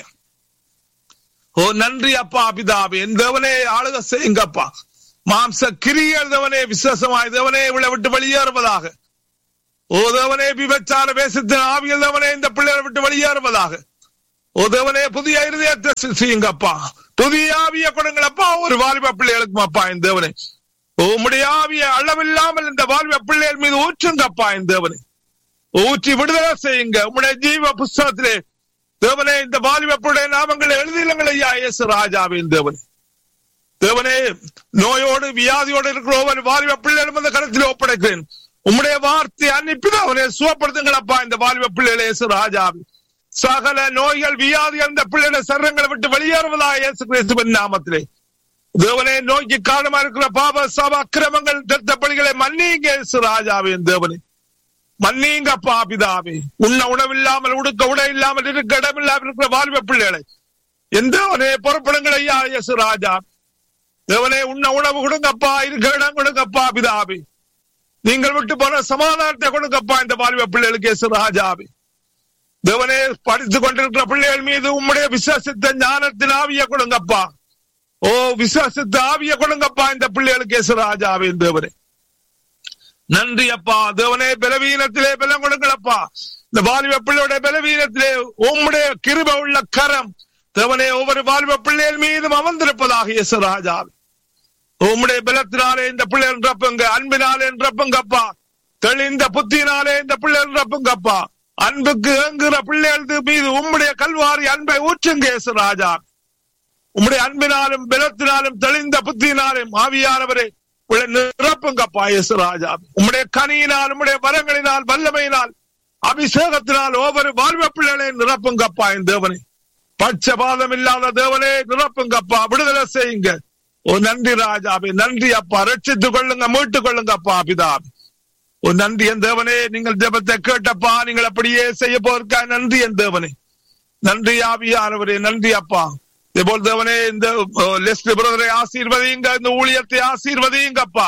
ஓ நன்றி அப்பா பிதாவே என் தேவனே ஆளுக செய்யுங்கப்பா மாம்ச கிரியல் தேவனே விசேஷமாய் தேவனே இவளை விட்டு வெளியேறுவதாக ஓ தேவனே விபச்சார வேசத்தின் ஆவியல் தேவனே இந்த பிள்ளைகளை விட்டு வெளியேறுவதாக ஓ தேவனே புதிய இருதயத்தை செய்யுங்கப்பா புதிய ஆவிய கொடுங்களப்பா ஒரு வாலிப பிள்ளைகளுக்கும் அப்பா என் தேவனே உம்முடைய ஆவிய அளவில்லாமல் இந்த வாலிப பிள்ளைகள் மீது ஊற்றுங்கப்பா என் தேவனே ஊற்றி விடுதலை செய்யுங்க உம்முடைய ஜீவ புஸ்தகத்திலே தேவனே இந்த வாலிப பிள்ளை நாமங்களை எழுதியுங்கள் ஐயா இயேசு ராஜாவின் தேவனே தேவனே நோயோடு வியாதியோடு இருக்கிற ஒவ்வொரு வாலிப பிள்ளைகளும் அந்த கருத்தில் ஒப்படைக்கிறேன் உம்முடைய வார்த்தை அனுப்பி அவனை சுவப்படுத்துங்களப்பா இந்த வாலிப பிள்ளைகளை இயேசு ராஜாவி சகல நோய்கள் வியாதிகள் இந்த பிள்ளைகளை சரங்களை விட்டு வெளியேறுவதா இயேசு கிறிஸ்துவின் நாமத்திலே தேவனே நோய்க்கு காரணமா இருக்கிற பாப சாப அக்கிரமங்கள் திருத்த பலிகளை மன்னிங்க இயேசு ராஜாவின் தேவனே மன்னிங்க அப்பா பிதாவே உண்ண உணவில்லாமல் உடுக்க உடை இல்லாமல் இருக்க இடமில்லாமல் இருக்கிற வாலிப பிள்ளைகளை எந்த புறப்படுங்கள் ஐயா இயேசு ராஜா தேவனே உண்ண உணவு கொடுங்கப்பா இருக்க இடம் கொடுங்கப்பா பிதாவே நீங்கள் விட்டு போன சமாதானத்தை கொடுங்கப்பா இந்த வாலிப பிள்ளைகளுக்கு இயேசு ராஜாவே தேவனே படித்துக் கொண்டிருக்கிற பிள்ளைகள் மீது உம்முடைய விசுவாசத்த ஞானத்தின் ஆவிய கொடுங்கப்பா ஓ விசுவாசத்த ஆவிய கொடுங்கப்பா இந்த பிள்ளைகளுக்கு இயேசு ராஜாவே தேவனே நன்றி அப்பா தேவனே பலவீனத்திலே பலம் கொடுங்களப்பா இந்த வாலிப பிள்ளையுடைய பலவீனத்திலே உம்முடைய கிருப உள்ள கரம் தேவனே ஒவ்வொரு வாலிப பிள்ளைகள் மீதும் அமர்ந்திருப்பதாக இயேசு ராஜாவே உம்முடைய பலத்தினாலே இந்த பிள்ளைகள் ரப்புங்க அன்பினாலே ரப்புங்கப்பா தெளிந்த புத்தினாலே இந்த பிள்ளைகள் ரப்புங்கப்பா அன்புக்கு ஏங்குகிற பிள்ளைகள் மீது உம்முடைய கல்வாரி அன்பை ஊற்றுங்க இயேசு ராஜா உம்முடைய அன்பினாலும் பலத்தினாலும் தெளிந்த புத்தினாலும் ஆவியானவரே நிரப்புங்கப்பா இயேசு ராஜா உம்முடைய கனியினால் உம்முடைய வரங்களினால் வல்லமையினால் அபிஷேகத்தினால் ஒவ்வொரு வாழ்வ பிள்ளைகளை நிரப்புங்கப்பா என் தேவனே பட்சபாதம் இல்லாத தேவனே நிரப்புங்கப்பா விடுதலை செய்யுங்க ஓ நன்றி ராஜாவே நன்றி அப்பா ரட்சித்துக் கொள்ளுங்க மீட்டுக் கொள்ளுங்க அப்பா பிதாவே ஓ நன்றி என் தேவனே நீங்கள் ஜெபத்தை கேட்டப்பா நீங்கள் அப்படியே செய்ய போறக்கா நன்றி என் தேவனே நன்றி ஆவியானவரே நன்றி அப்பா இதேபோல் தேவனே இந்த லெஸ்ட் பிரதரை ஆசீர்வதியுங்க இந்த ஊழியத்தை ஆசீர்வதியுங்கப்பா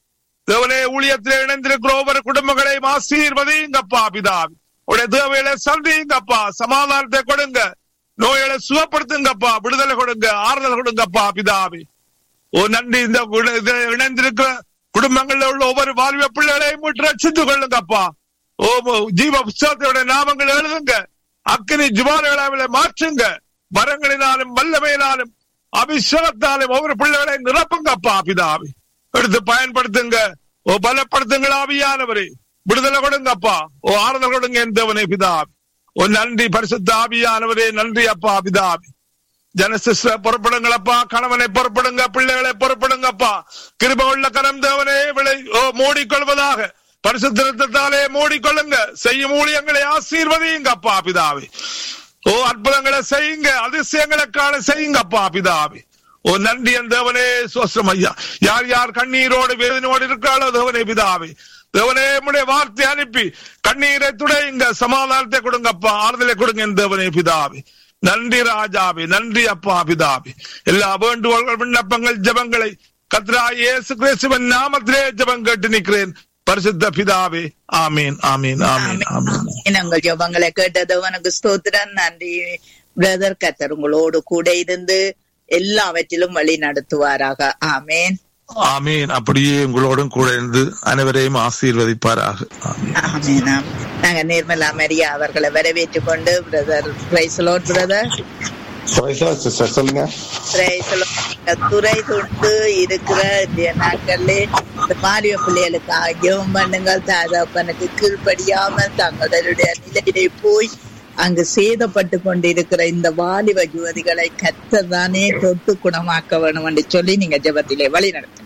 தேவனே ஊழியத்தில் இணைந்திருக்கிற ஒவ்வொரு குடும்பங்களையும் ஆசீர்வதியுங்கப்பா பிதாவி உடைய தேவைகளை சந்தியுங்கப்பா சமாதானத்தை கொடுங்க நோய்களை சுகப்படுத்துங்கப்பா விடுதலை கொடுங்க ஆறுதல் கொடுங்கப்பா பிதாவி ஓ நன்றி இந்த இணைந்திருக்கிற குடும்பங்கள்ல உள்ள ஒவ்வொரு வாழ்வ பிள்ளைகளையும் மீட்டு ரசித்து கொள்ளுங்கப்பா ஓ ஜீவ புஸ்தகத்தோட நாமங்கள் எழுதுங்க அக்கினி ஜுவாலைகளை மாற்றுங்க வரங்களினாலும் வல்லமையினாலும் அபிஷேகத்தாலும் ஒவ்வொரு பிள்ளைகளை நிரப்புங்கப்பா பிதாவி எடுத்து பயன்படுத்துங்க ஓ பலப்படுத்துங்கள் ஆவியானவரே விடுதலை கொடுங்கப்பா ஓ ஆறுதல் கொடுங்க என் தேவனே பிதாவி ஓ நன்றி பரிசுத்த ஆவியானவரே நன்றி அப்பா பிதாவி ஜனசிஸ்ட புறப்படுங்களப்பா கணவனை புறப்படுங்க பிள்ளைகளை புறப்படுங்கப்பா கிருப உள்ள கரம் தேவனே விளை ஓ மூடிக்கொள்வதாக பரிசுத்தாலே மூடிக்கொள்ளுங்க செய்யும் ஊழியங்களை ஆசீர்வதியுங்கப்பா பிதாவே ஓ அற்புதங்களை செய்யுங்க அதிசயங்களை காண செய்யுங்கப்பா பிதாவே ஓ நன்றி என் தேவனே சோஸ்ரம் ஐயா யார் யார் கண்ணீரோடு வேதனையோடு இருக்காளோ தேவனே பிதாவே தேவனே உடைய வார்த்தை அனுப்பி கண்ணீரை துடையுங்க சமாதானத்தை கொடுங்கப்பா ஆறுதலை கொடுங்க என் தேவனே பிதாவே நன்றி ராஜாவே நன்றி அப்பா பிதாவே எல்லா வேண்டுகோள்கள் விண்ணப்பங்கள் ஜபங்களை கத்ரா இயேசு கிறிஸ்துவன் நாமத்திலே ஜபம் கேட்டு நிற்கிறேன் பரிசுத்த பிதாவே ஆமீன் ஆமீன் ஆமீன் ஆமீன் நாங்கள் ஜபங்களை கேட்டது உனக்கு ஸ்தோத்திரம் நன்றி பிரதர் கத்தர் உங்களோடு கூட இருந்து எல்லாவற்றிலும் வழி நடத்துவாராக ஆமேன் ஆமீன் அப்படியே உங்களோடும் கூட இருந்து அனைவரையும் ஆசீர்வதிப்பாராக ஆமீன் ஆமேன் ஆமேன். நாங்க நிர்மலா மரியா அவர்களை வரவேற்றுக் கொண்டு பிரதர் பிரைசலோட் பிரதர் சிஸ்டர் சொல்லுங்க துறை தொட்டு இருக்கிற இந்த நாட்கள்ல இந்த மாறிய பிள்ளைகளுக்காக ஜெபம் பண்ணுங்கள் தகப்பனுக்கு கீழ்ப்படியாமல் தங்களுடைய நிலையிலே போய் அங்கு சேதப்பட்டு கொண்டிருக்கிற இந்த வாலிப யுவதிகளை கத்தர் தானே தொட்டு குணமாக்க வேணும் என்று சொல்லி நீங்க ஜெபத்திலே வழி நடத்துங்க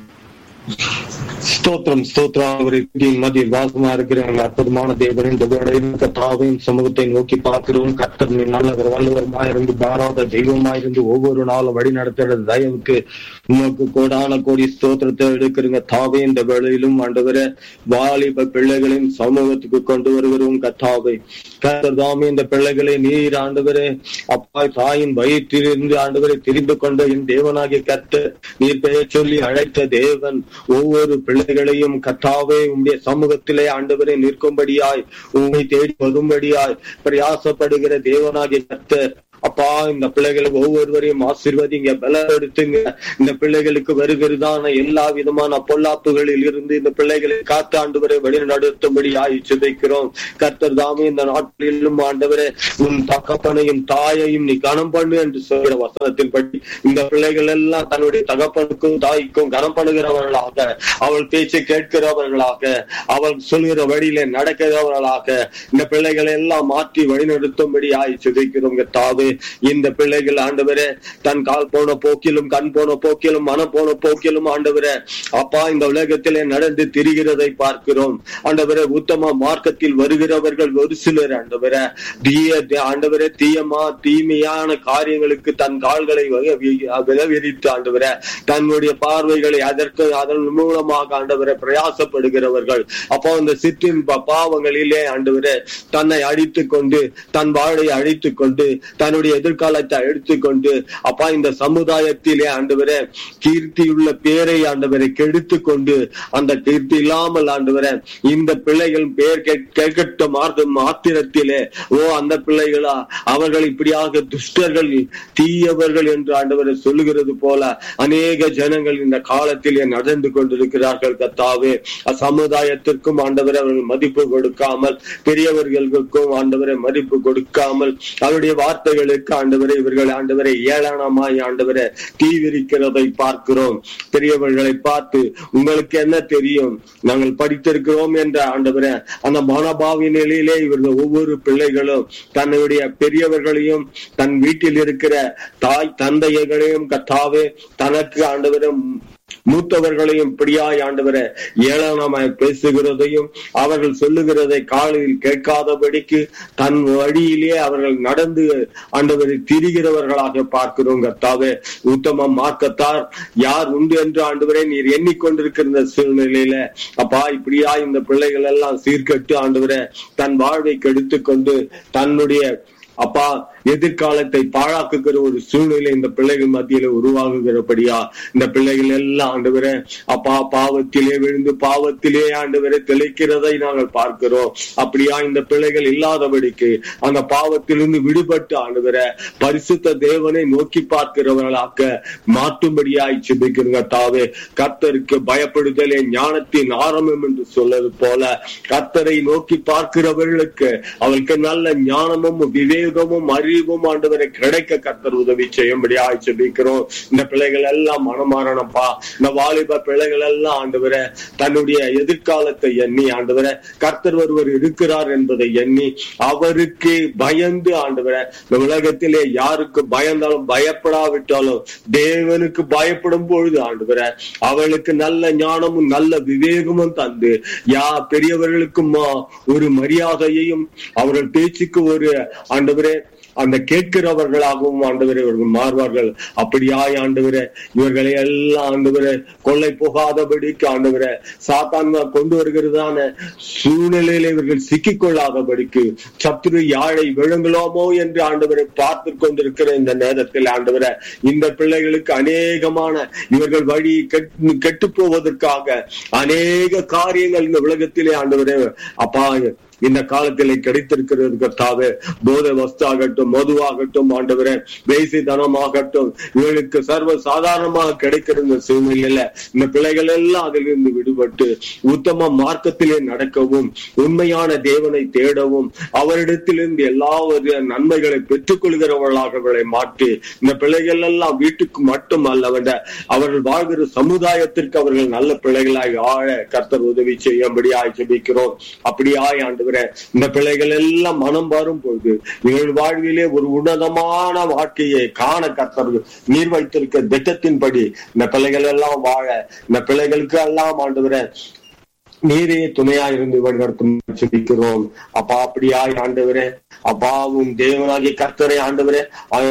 ஸ்தோத்திரம் ஸ்தோத்திரம் அவரை துதியின் மத்தியில் வாசமா இருக்கிற எங்கள் அற்புதமான தேவன் இந்த வேளையில் கர்த்தாவின் சமூகத்தை நோக்கி பார்க்கிறோம் கர்த்தர் நீ நல்லவர் வல்லவருமாயிருந்து பாராத தெய்வமாயிருந்து ஒவ்வொரு நாளும் வழி நடத்துகிற தயவுக்கு உமக்கு கோடான கோடி ஸ்தோத்திரத்தை எடுக்கிறீங்க தாவே இந்த வேளையிலும் ஆண்டவரை வாலிப பிள்ளைகளின் சமூகத்துக்கு கொண்டு வருகிறோம் கத்தாவை கர்த்தர் தாமே இந்த பிள்ளைகளை நீர் ஆண்டவரே அப்பா தாயின் வயிற்றிலிருந்து ஆண்டவரை தெரிந்து கொண்ட என் தேவனாகிய கர்த்தர் நீர் பெயர் சொல்லி அழைத்த தேவன் ஒவ்வொரு பிள்ளைகளையும் கத்தாவே உம்முடைய சமூகத்திலே ஆண்டவரை நிற்கும்படியாய் உண்மை தேடி வரும்படியாய் பிரயாசப்படுகிற தேவனாகிய கர்த்தர் அப்பா இந்த பிள்ளைகளுக்கு ஒவ்வொருவரையும் ஆசீர்வதிங்க பலப்படுத்துங்க இந்த பிள்ளைகளுக்கு வருகிறதான எல்லா விதமான பொல்லாப்புகளில் இருந்து இந்த பிள்ளைகளை காத்து ஆண்டவரை வழி நடத்தும்படி ஆயிச்சுதைக்கிறோம் கர்த்தர் தாமே இந்த நாட்களிலும் ஆண்டவரே உன் தகப்பனையும் தாயையும் நீ கனம் பண்ணு என்று சொல்கிற வசனத்தின்படி இந்த பிள்ளைகள் எல்லாம் தன்னுடைய தகப்பனுக்கும் தாய்க்கும் கனம் பண்ணுகிறவர்களாக அவள் பேச்சை கேட்கிறவர்களாக அவள் சொல்கிற வழியில நடக்கிறவர்களாக இந்த பிள்ளைகளை எல்லாம் மாற்றி வழிநடத்தும்படி ஆயிச்சுதைக்கிறோம் தாவே இந்த பிள்ளைகள் ஆண்டவரே தன் கால் போன போக்கிலும் கண் போன போக்கிலும் மனம் போன போக்கிலும் ஆண்டவரே அப்பா இந்த உலகத்திலே நடந்து திரிகிறதை பார்க்கிறோம் ஆண்டவரே உத்தம மார்க்கத்தில் வருகிறவர்கள் ஒரு சிலர் ஆண்டவரே தீய ஆண்டவரே தீயமா தீமையான காரியங்களுக்கு தன் கால்களை விலவிரித்து ஆண்டவரே தன்னுடைய பார்வைகளை அதற்கு அதன் மூலமாக ஆண்டவரை பிரயாசப்படுகிறவர்கள் அப்போ அந்த சிற்றின் பாவங்களிலே ஆண்டவரே தன்னை அழித்துக் கொண்டு தன் வாழை அழித்துக் கொண்டு தன்னுடைய எதிர்காலத்தை எடுத்துக்கொண்டு அப்பா இந்த சமுதாயத்திலே ஆண்டவரே கீர்த்தியுள்ள பேரை ஆண்டவரை கெடுத்து கொண்டு அந்த கீர்த்தி இல்லாமல் ஆண்டவரே இந்த பிள்ளைகள் பெயர் கேட்கட்ட மார்க்க மாத்திரத்திலே ஓ அந்த பிள்ளைகளா அவர்கள் இப்படியாக துஷ்டர்கள் தீயவர்கள் என்று ஆண்டவரை சொல்லுகிறது போல அநேக ஜனங்கள் இந்த காலத்திலே நடந்து கொண்டிருக்கிறார்கள் கத்தாவே சமுதாயத்திற்கும் ஆண்டவரை அவர்கள் மதிப்பு கொடுக்காமல் பெரியவர்களுக்கும் ஆண்டவரை மதிப்பு கொடுக்காமல் அவருடைய வார்த்தைகளுக்கு ஆண்டவரை இவர்கள் ஆண்டவரை ஏளனமாய் ஆண்டவரை தீவிரிக்கிறதை பார்க்கிறோம் பெரியவர்களை பார்த்து உங்களுக்கு என்ன தெரியும் நாங்கள் படித்திருக்கிறோம் என்ற ஆண்டவரை அந்த மனபாவி நிலையிலே இவர்கள் ஒவ்வொரு பிள்ளைகளும் தன்னுடைய பெரியவர்களையும் தன் வீட்டில் இருக்கிற தாய் தந்தையர்களையும் கத்தாவே தனக்கு ஆண்டவரும் மூத்தவர்களையும் பிடியாய் ஆண்டவர ஏளனமாய் பேசுகிறதையும் அவர்கள் சொல்லுகிறதை காலையில் கேட்காதபடிக்கு தன் வழியிலே அவர்கள் நடந்து ஆண்டவரை திரிகிறவர்களாக பார்க்கிறோம் கர்த்தாவே உத்தம மார்க்கத்தார் யார் உண்டு என்று ஆண்டவரை நீர் எண்ணிக்கொண்டிருக்கிற சூழ்நிலையில அப்பா இப்படியா இந்த பிள்ளைகள் எல்லாம் சீர்கட்டு ஆண்டவரை தன் வாழ்வை கெடுத்து கொண்டு தன்னுடைய அப்பா எதிர்காலத்தை பாழாக்குகிற ஒரு சூழ்நிலை இந்த பிள்ளைகள் மத்தியில உருவாகுகிறபடியா இந்த பிள்ளைகள் எல்லாம் ஆண்டு அப்பா பாவத்திலே விழுந்து பாவத்திலே ஆண்டு தெளிக்கிறதை நாங்கள் பார்க்கிறோம் அப்படியா இந்த பிள்ளைகள் இல்லாதபடிக்கு அந்த பாவத்திலிருந்து விடுபட்டு ஆண்டு பரிசுத்த தேவனை நோக்கி பார்க்கிறவர்களாக்க மாற்றும்படியாய் சிபிக்கிறங்க தாவே கர்த்தருக்கு பயப்படுதலே ஞானத்தின் ஆரம்பம் என்று சொல்வது போல கர்த்தரை நோக்கி பார்க்கிறவர்களுக்கு அவளுக்கு நல்ல ஞானமும் விவேகமும் அறி அறிவும் ஆண்டவரை கிடைக்க கர்த்தர் உதவி செய்யும்படியா ஜெபிக்கிறோம் இந்த பிள்ளைகள் எல்லாம் மனமாறணப்பா இந்த வாலிப பிள்ளைகள் எல்லாம் ஆண்டவரை தன்னுடைய எதிர்காலத்தை எண்ணி ஆண்டவரை கர்த்தர் ஒருவர் இருக்கிறார் என்பதை எண்ணி அவருக்கு பயந்து ஆண்டவரை இந்த உலகத்திலே யாருக்கு பயந்தாலும் பயப்படாவிட்டாலும் தேவனுக்கு பயப்படும் பொழுது ஆண்டவரை அவளுக்கு நல்ல ஞானமும் நல்ல விவேகமும் தந்து யா பெரியவர்களுக்கும் ஒரு மரியாதையையும் அவர்கள் பேச்சுக்கு ஒரு ஆண்டவரே அந்த கேட்கிறவர்களாகவும் ஆண்டவரை இவர்கள் மாறுவார்கள் அப்படியாய் ஆண்டவரே இவர்களை எல்லாம் ஆண்டவரை கொள்ளை போகாதபடிக்கு ஆண்டவரை சாத்தான்மா கொண்டு வருகிறதான சூழ்நிலையில இவர்கள் சிக்கிக் கொள்ளாதபடிக்கு சத்துரு யாழை விழுங்கலாமோ என்று ஆண்டவரை பார்த்து கொண்டிருக்கிற இந்த நேரத்தில் ஆண்டவரை இந்த பிள்ளைகளுக்கு அநேகமான இவர்கள் வழி கெட்டு போவதற்காக அநேக காரியங்கள் இந்த உலகத்திலே ஆண்டவரே அப்பா இந்த காலத்திலே கிடைத்திருக்கிறது கர்த்தாவே போதை வஸ்தாகட்டும் மதுவாகட்டும் ஆண்டவரே வேசித்தனமாகட்டும் இவர்களுக்கு சர்வ சாதாரணமாக கிடைக்கிற இந்த சூழ்நிலையில இந்த பிள்ளைகள் எல்லாம் அதிலிருந்து விடுபட்டு உத்தம மார்க்கத்திலே நடக்கவும் உண்மையான தேவனை தேடவும் அவரிடத்திலிருந்து எல்லா ஒரு நன்மைகளை பெற்றுக் கொள்கிறவர்களாக அவர்களை மாற்றி இந்த பிள்ளைகள் எல்லாம் வீட்டுக்கு மட்டும் அல்லவண்ட அவர்கள் வாழ்கிற சமுதாயத்திற்கு அவர்கள் நல்ல பிள்ளைகளாய் ஆழ கர்த்தர் உதவி செய்யும்படியாய் ஜெபிக்கிறோம் அப்படியாய் ஆண்டு ஆண்டவரே இந்த பிள்ளைகள் எல்லாம் மனம் வரும் பொழுது எங்கள் வாழ்விலே ஒரு உன்னதமான வாழ்க்கையை காண கத்தர் நீர் வைத்திருக்க திட்டத்தின்படி இந்த பிள்ளைகள் எல்லாம் வாழ இந்த பிள்ளைகளுக்கு எல்லாம் ஆண்டவரே நீரே துணையா இருந்து வழிநடத்தும் ஜெபிக்கிறோம் அப்பா அப்படியாய் ஆண்டவரே அப்பாவும் தேவனாகிய கர்த்தரை ஆண்டவரே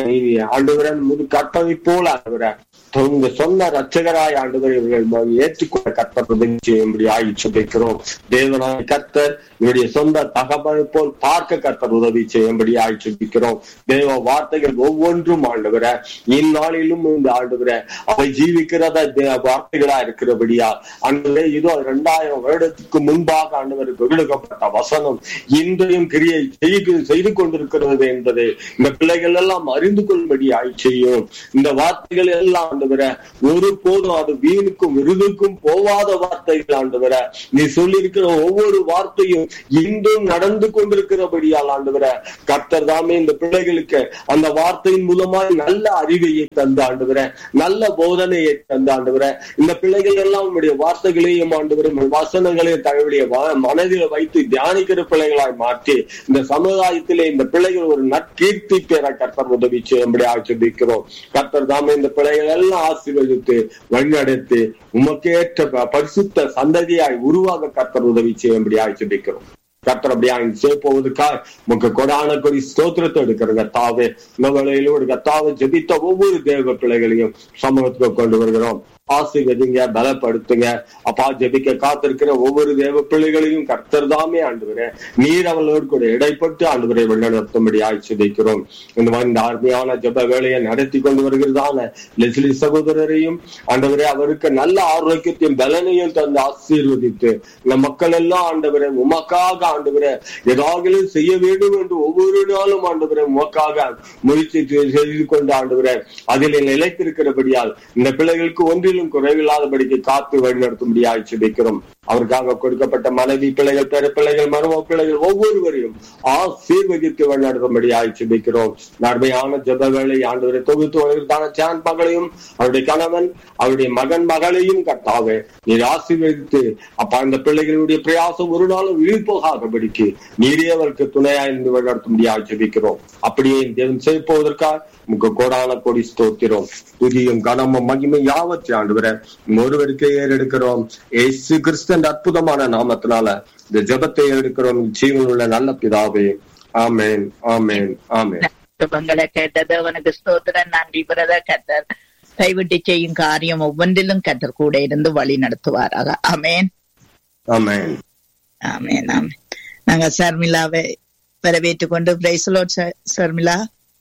ஆண்டவரே முது கற்பனை போல ஆண்டவரே உங்க சொந்த ரட்சகராய் ஆண்டவரை இவர்கள் ஏற்றுக்கொள்ள கர்த்தர் உதவி செய்யும்படி ஆகி சுபிக்கிறோம் தேவனாய் கர்த்தர் இவருடைய சொந்த தகவலை போல் பார்க்க கர்த்தர் உதவி செய்யும்படி ஆகி சுபிக்கிறோம் தேவ வார்த்தைகள் ஒவ்வொன்றும் ஆண்டவர இந்நாளிலும் இந்த ஆண்டவர அவை ஜீவிக்கிறத வார்த்தைகளா இருக்கிறபடியா ஆண்டவரே இதோ இரண்டாயிரம் வருடத்துக்கு முன்பாக ஆண்டவருக்கு விடுக்கப்பட்ட வசனம் இன்றையும் கிரியை செய்து செய்து கொண்டிருக்கிறது என்பதை இந்த பிள்ளைகள் எல்லாம் அறிந்து கொள்ளும்படி ஆய் செய்யும் இந்த வார்த்தைகள் எல்லாம் ஆண்டவர ஒரு போதும் அது வீணுக்கும் விருதுக்கும் போவாத வார்த்தைகள் ஆண்டவர நீ சொல்லியிருக்கிற ஒவ்வொரு வார்த்தையும் இன்றும் நடந்து கொண்டிருக்கிறபடியால் ஆண்டவர கர்த்தர் தாமே இந்த பிள்ளைகளுக்கு அந்த வார்த்தையின் மூலமாய் நல்ல அறிவையை தந்த ஆண்டவர நல்ல போதனையை தந்த ஆண்டவர இந்த பிள்ளைகள் எல்லாம் உங்களுடைய வார்த்தைகளையும் ஆண்டவர வசனங்களையும் தங்களுடைய மனதில் வைத்து தியானிக்கிற பிள்ளைகளாய் மாற்றி இந்த சமுதாயத்திலே இந்த பிள்ளைகள் ஒரு நற்கீர்த்தி பெற கர்த்தர் உதவி செய்யும்படி ஆட்சேபிக்கிறோம் கர்த்தர் தாமே இந்த பிள்ளைகள் எல்லாம் ஆசீர்வதித்து வழிநடத்தி உமக்கேற்ற பரிசுத்த சந்ததியாய் உருவாக கர்த்தர் உதவி செய்யும்படி ஆட்சேபிக்கிறோம் கர்த்தர் அப்படியா போவதற்காக உங்க கொடான கொடி ஸ்தோத்திரத்தை எடுக்கிற கத்தாவே இந்த வேளையிலும் ஒரு கத்தாவை ஜெபித்த ஒவ்வொரு தேவ பிள்ளைகளையும் சமூகத்துக்கு கொண்டு வருகிறோம் ஆசீர்வதிங்க பலப்படுத்துங்க அப்பா ஜெபிக்க காத்திருக்கிற ஒவ்வொரு தேவ பிள்ளைகளையும் கர்த்தர் தாமே ஆண்டுவரே நீர் அவளோடு கூட இடைப்பட்டு ஆண்டுவரை வழிநடத்தும்படி ஆட்சிதைக்கிறோம் இந்த மாதிரி இந்த அருமையான ஜெப வேலையை நடத்தி கொண்டு வருகிறதான லெஸ்லி சகோதரரையும் ஆண்டவரே அவருக்கு நல்ல ஆரோக்கியத்தையும் பலனையும் தந்து ஆசீர்வதித்து இந்த மக்கள் எல்லாம் ஆண்டவரே உமக்காக ஆண்டவரே ஏதாவது செய்ய வேண்டும் என்று ஒவ்வொரு நாளும் ஆண்டவரே உமக்காக முயற்சி செய்து கொண்டு ஆண்டவரே அதில் நிலைத்திருக்கிறபடியால் இந்த பிள்ளைகளுக்கு ஒன்றில் ஒன்றிலும் குறைவில்லாதபடிக்கு காத்து வழிநடத்தும்படி ஆட்சிபிக்கிறோம் அவருக்காக கொடுக்கப்பட்ட மனைவி பிள்ளைகள் பேர பிள்ளைகள் மரும பிள்ளைகள் ஒவ்வொருவரையும் ஆசீர்வதித்து வழிநடத்தும்படி ஆட்சிபிக்கிறோம் நன்மையான ஜப வேலை ஆண்டு தொகுத்து வருகிறதான சான் மகளையும் அவருடைய கணவன் அவருடைய மகன் மகளையும் கட்டாவே நீர் ஆசீர்வதித்து அப்ப அந்த பிள்ளைகளுடைய பிரயாசம் ஒரு நாளும் இழுப்போகாதபடிக்கு நீரே அவருக்கு துணையா இருந்து வழிநடத்தும்படி ஆட்சிபிக்கிறோம் அப்படியே தேவன் செய்ப்போவதற்காக முக கோடான கொடி ஸ்தோத்திரம் துதியும் கனமும் மகிமை யாவற்றை ஆண்டு வர ஒருவருக்கு ஏறெடுக்கிறோம் ஏசு கிறிஸ்தன் அற்புதமான நாமத்தினால இந்த ஜபத்தை எடுக்கிறோம் ஜீவனுள்ள நல்ல பிதாவே ஆமேன் ஆமேன் ஆமேன் ஜபங்களை கேட்டது அவனுக்கு ஸ்தோத்திரம் நன்றி பிரத கத்தர் கைவிட்டு செய்யும் காரியம் ஒவ்வொன்றிலும் கத்தர் கூட இருந்து வழி நடத்துவாராக ஆமேன் ஆமேன் ஆமேன் ஆமேன் நாங்க சர்மிளாவை வரவேற்றுக் கொண்டு பிரைசலோட் சர்மிளா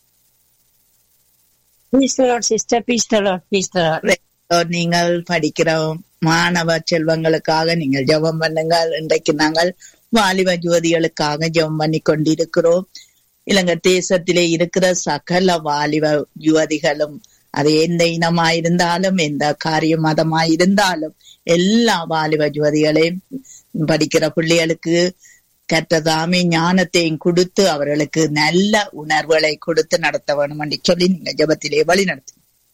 நீங்கள் படிக்கிற மாணவ செல்வங்களுக்காக நீங்கள் ஜெபம் பண்ணுங்கள் இன்றைக்கு நாங்கள் வாலிப ஜோதிகளுக்காக ஜெபம் பண்ணி கொண்டிருக்கிறோம் இலங்கை தேசத்திலே இருக்கிற சகல வாலிப யுவதிகளும் அது எந்த இனமாயிருந்தாலும் எந்த காரிய மதமாயிருந்தாலும் எல்லா வாலிப யுவதிகளையும் படிக்கிற பிள்ளைகளுக்கு கற்றதாமே ஞானத்தையும் கொடுத்து அவர்களுக்கு நல்ல உணர்வுகளை கொடுத்து நடத்த வேணும் என்று சொல்லி நீங்க ஜபத்திலே வழி நடத்து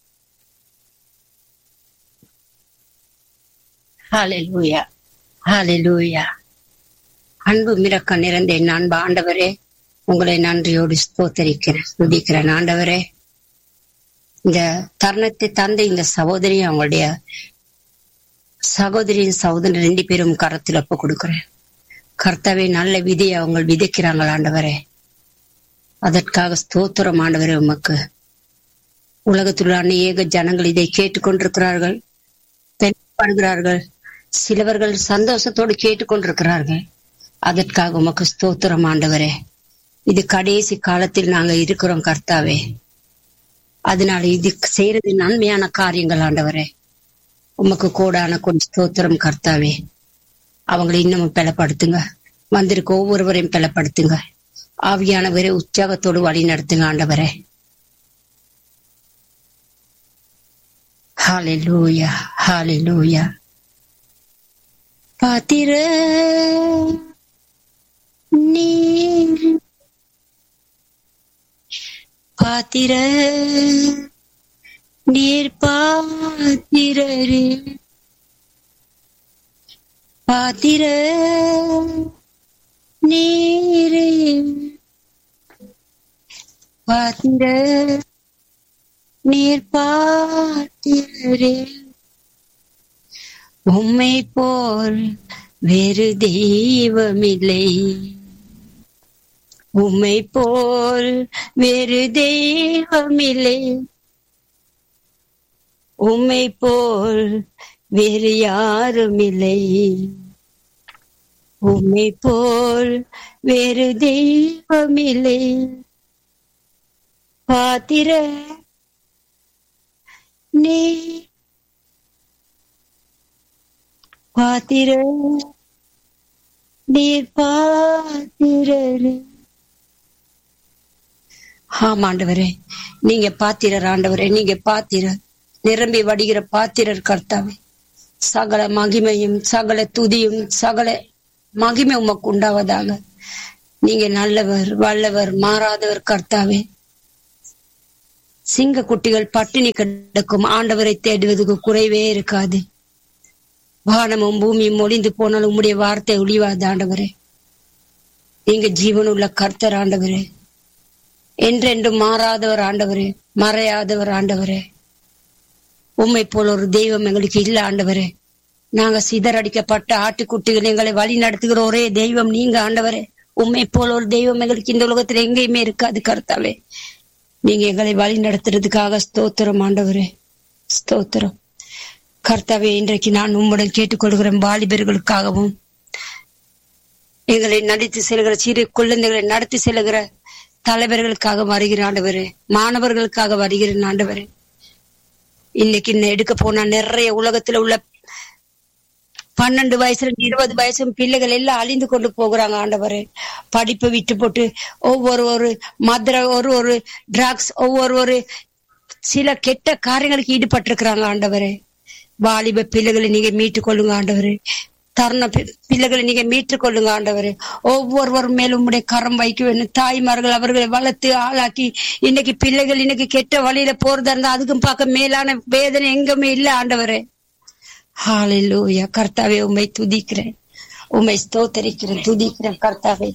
ஹalleluya ஹalleluya அன்பு மிரக்க நிறைந்த என் அன்பு ஆண்டவரே உங்களை நன்றியோடு ஸ்தோத்தரிக்கிறேன் துதிக்கிறேன் ஆண்டவரே இந்த தருணத்தை தந்த இந்த சகோதரி அவங்களுடைய சகோதரியின் சகோதரன் ரெண்டு பேரும் கரத்தில் ஒப்பு கொடுக்கிறேன் கர்த்தாவே நல்ல விதியை அவங்க விதைக்கிறாங்கள் ஆண்டவரே அதற்காக ஸ்தோத்திரம் ஆண்டவரே உமக்கு உலகத்தில் அநேக ஜனங்கள் இதை கேட்டுக்கொண்டிருக்கிறார்கள் பெண்படுகிறார்கள் சிலவர்கள் சந்தோஷத்தோடு கேட்டுக்கொண்டிருக்கிறார்கள் அதற்காக உமக்கு ஸ்தோத்திரம் ஆண்டவரே இது கடைசி காலத்தில் நாங்க இருக்கிறோம் கர்த்தாவே அதனால இது செய்யறது நன்மையான காரியங்கள் ஆண்டவரே உமக்கு கூடான கொஞ்சம் ஸ்தோத்திரம் கர்த்தாவே அவங்களை இன்னமும் பலப்படுத்துங்க வந்திருக்க ஒவ்வொருவரையும் பலப்படுத்துங்க ஆவியானவரை உற்சாகத்தோடு வழி நடத்துங்க ஆண்டவரே ஹalleluya ஹalleluya பாத்திர நீர் பாத்திர நீர் பாத்திரரே பாத்திர நீரே பாத்திர நீர் பாத்திரரே உம்மை போல் வேறு தெய்வமில்லை உம்மை போல் வேறு தெய்வமில்லை உம்மை போல் வேறு யாரும் இல்லை உம்மை போல் வேறு தெய்வமில்லை பாத்திர நீ பாத்திர நீர் பாத்திரரே ஆமாண்டவரே நீங்க பாத்திரர் ஆண்டவரே நீங்க பாத்திரர் நிரம்பி வடிகிற பாத்திரர் கர்த்தாவே சகல மகிமையும் சகல துதியும் சகல மகிமை உமக்கு உண்டாவதாக நீங்க நல்லவர் வல்லவர் மாறாதவர் கர்த்தாவே சிங்க குட்டிகள் பட்டினி கிடக்கும் ஆண்டவரை தேடுவதற்கு குறைவே இருக்காது வானமும் பூமியும் ஒளிந்து போனால் உம்முடைய வார்த்தை ஒளிவாது ஆண்டவரே நீங்க ஜீவனுள்ள கர்த்தர் ஆண்டவரே என்றென்றும் மாறாதவர் ஆண்டவரே மறையாதவர் ஆண்டவரே உம்மை போல ஒரு தெய்வம் எங்களுக்கு இல்ல ஆண்டவரே நாங்க சிதறடிக்கப்பட்ட ஆட்டுக்குட்டிகள் எங்களை வழி நடத்துகிற ஒரே தெய்வம் நீங்க ஆண்டவரே உம்மை போல ஒரு தெய்வம் எங்களுக்கு இந்த உலகத்துல எங்கேயுமே இருக்காது கர்த்தாவே நீங்க எங்களை வழி நடத்துறதுக்காக ஸ்தோத்திரம் ஆண்டவரே ஸ்தோத்திரம் கர்த்தாவே இன்றைக்கு நான் உம்முடன் கேட்டுக்கொள்கிறேன் வாலிபர்களுக்காகவும் எங்களை நடத்தி செல்கிற சிறு குழந்தைகளை நடத்தி செல்கிற தலைவர்களுக்காக வருகிற ஆண்டவரே மாணவர்களுக்காக வருகிறேன் ஆண்டவரே இன்னைக்கு இன்னும் எடுக்க போனா நிறைய உலகத்துல உள்ள பன்னெண்டு வயசுல இருபது வயசு பிள்ளைகள் எல்லாம் அழிந்து கொண்டு போகிறாங்க ஆண்டவரே படிப்பை விட்டு போட்டு ஒவ்வொரு ஒரு மதுரை ஒரு ஒரு ட்ரக்ஸ் ஒவ்வொரு ஒரு சில கெட்ட காரியங்களுக்கு ஈடுபட்டிருக்கிறாங்க ஆண்டவரே வாலிப பிள்ளைகளை நீங்க மீட்டுக் கொள்ளுங்க ஆண்டவரே தருண பி- பிள்ளைகளை நீங்க மீட்டுக் கொள்ளுங்க ஆண்டவரே ஒவ்வொருவர் மேலும் உம்முடைய கரம் வைக்க வேண்டும் தாய்மார்கள் அவர்களை வளர்த்து ஆளாக்கி இன்னைக்கு பிள்ளைகள் இன்னைக்கு கெட்ட வழியில போறதா இருந்தா அதுக்கும் பார்க்க மேலான வேதனை எங்குமே இல்ல ஆண்டவரே ஹalleluya கர்த்தாவே உம்மை துதிக்கிறேன் உம்மை ஸ்தோத்தரிக்கிறேன் துதிக்கிறேன் கர்த்தாவே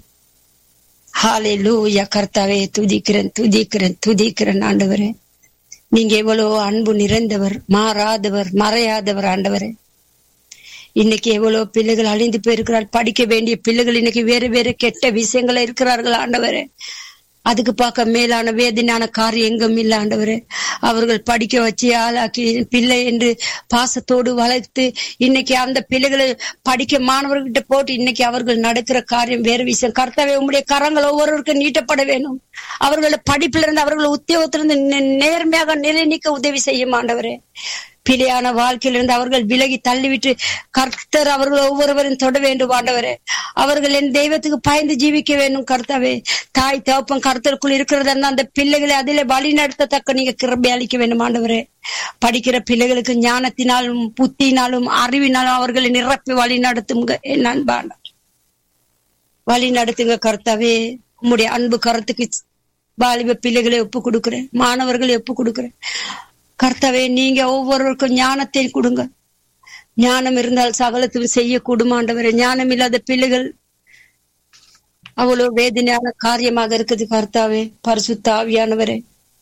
ஹalleluya கர்த்தாவே துதிக்கிறேன் துதிக்கிறேன் துதிக்கிறேன் ஆண்டவரே நீங்க எவ்வளவு அன்பு நிறைந்தவர் மாறாதவர் மறையாதவர் ஆண்டவரே இன்னைக்கு எவ்வளவு பிள்ளைகள் அழிந்து போயிருக்கிறார் படிக்க வேண்டிய பிள்ளைகள் இன்னைக்கு வேறு வேறு கெட்ட விஷயங்கள இருக்கிறார்கள் ஆண்டவரே அதுக்கு பார்க்க மேலான வேதனையான காரியம் எங்கும் இல்ல ஆண்டவரே அவர்கள் படிக்க வச்சு ஆளாக்கி பிள்ளை என்று பாசத்தோடு வளர்த்து இன்னைக்கு அந்த பிள்ளைகளை படிக்க மாணவர்கிட்ட போட்டு இன்னைக்கு அவர்கள் நடக்கிற காரியம் வேறு விஷயம் கர்த்தாவே உங்களுடைய கரங்கள் ஒவ்வொருவருக்கும் நீட்டப்பட வேணும் அவர்களை படிப்பிலிருந்து இருந்து அவர்கள் உத்தியோகத்திலிருந்து நே- நேர்மையாக நிலை நீக்க உதவி செய்யும் ஆண்டவரே பிழையான வாழ்க்கையிலிருந்து அவர்கள் விலகி தள்ளிவிட்டு கர்த்தர் அவர்கள் ஒவ்வொருவரும் தொட வேண்டும் ஆண்டவரே அவர்கள் என் தெய்வத்துக்கு பயந்து ஜீவிக்க வேண்டும் கர்த்தாவே தாய் தகப்பன் கர்த்தருக்குள் இருக்கிறதா இருந்தா அந்த பிள்ளைகளை அதிலே வழி நடத்தத்தக்க நீங்க கிருபை அளிக்க வேண்டும் ஆண்டவரே படிக்கிற பிள்ளைகளுக்கு ஞானத்தினாலும் புத்தினாலும் அறிவினாலும் அவர்களை நிரப்பி வழி நடத்துங்க என் அன்பான வழி நடத்துங்க கர்த்தாவே உம்முடைய அன்பு கரத்துக்கு வாலிப பிள்ளைகளை ஒப்பு கொடுக்கிறேன் மாணவர்களை ஒப்பு கொடுக்கிறேன் கர்த்தாவே நீங்க ஒவ்வொருவருக்கும் ஞானத்தை கொடுங்க ஞானம் இருந்தால் சகலத்தையும் செய்ய கூடுமாண்டவரே ஞானம் இல்லாத பிள்ளைகள் அவ்வளவு வேதனையான காரியமாக இருக்குது கர்த்தாவே பரிசுத்த ஆவியானவரே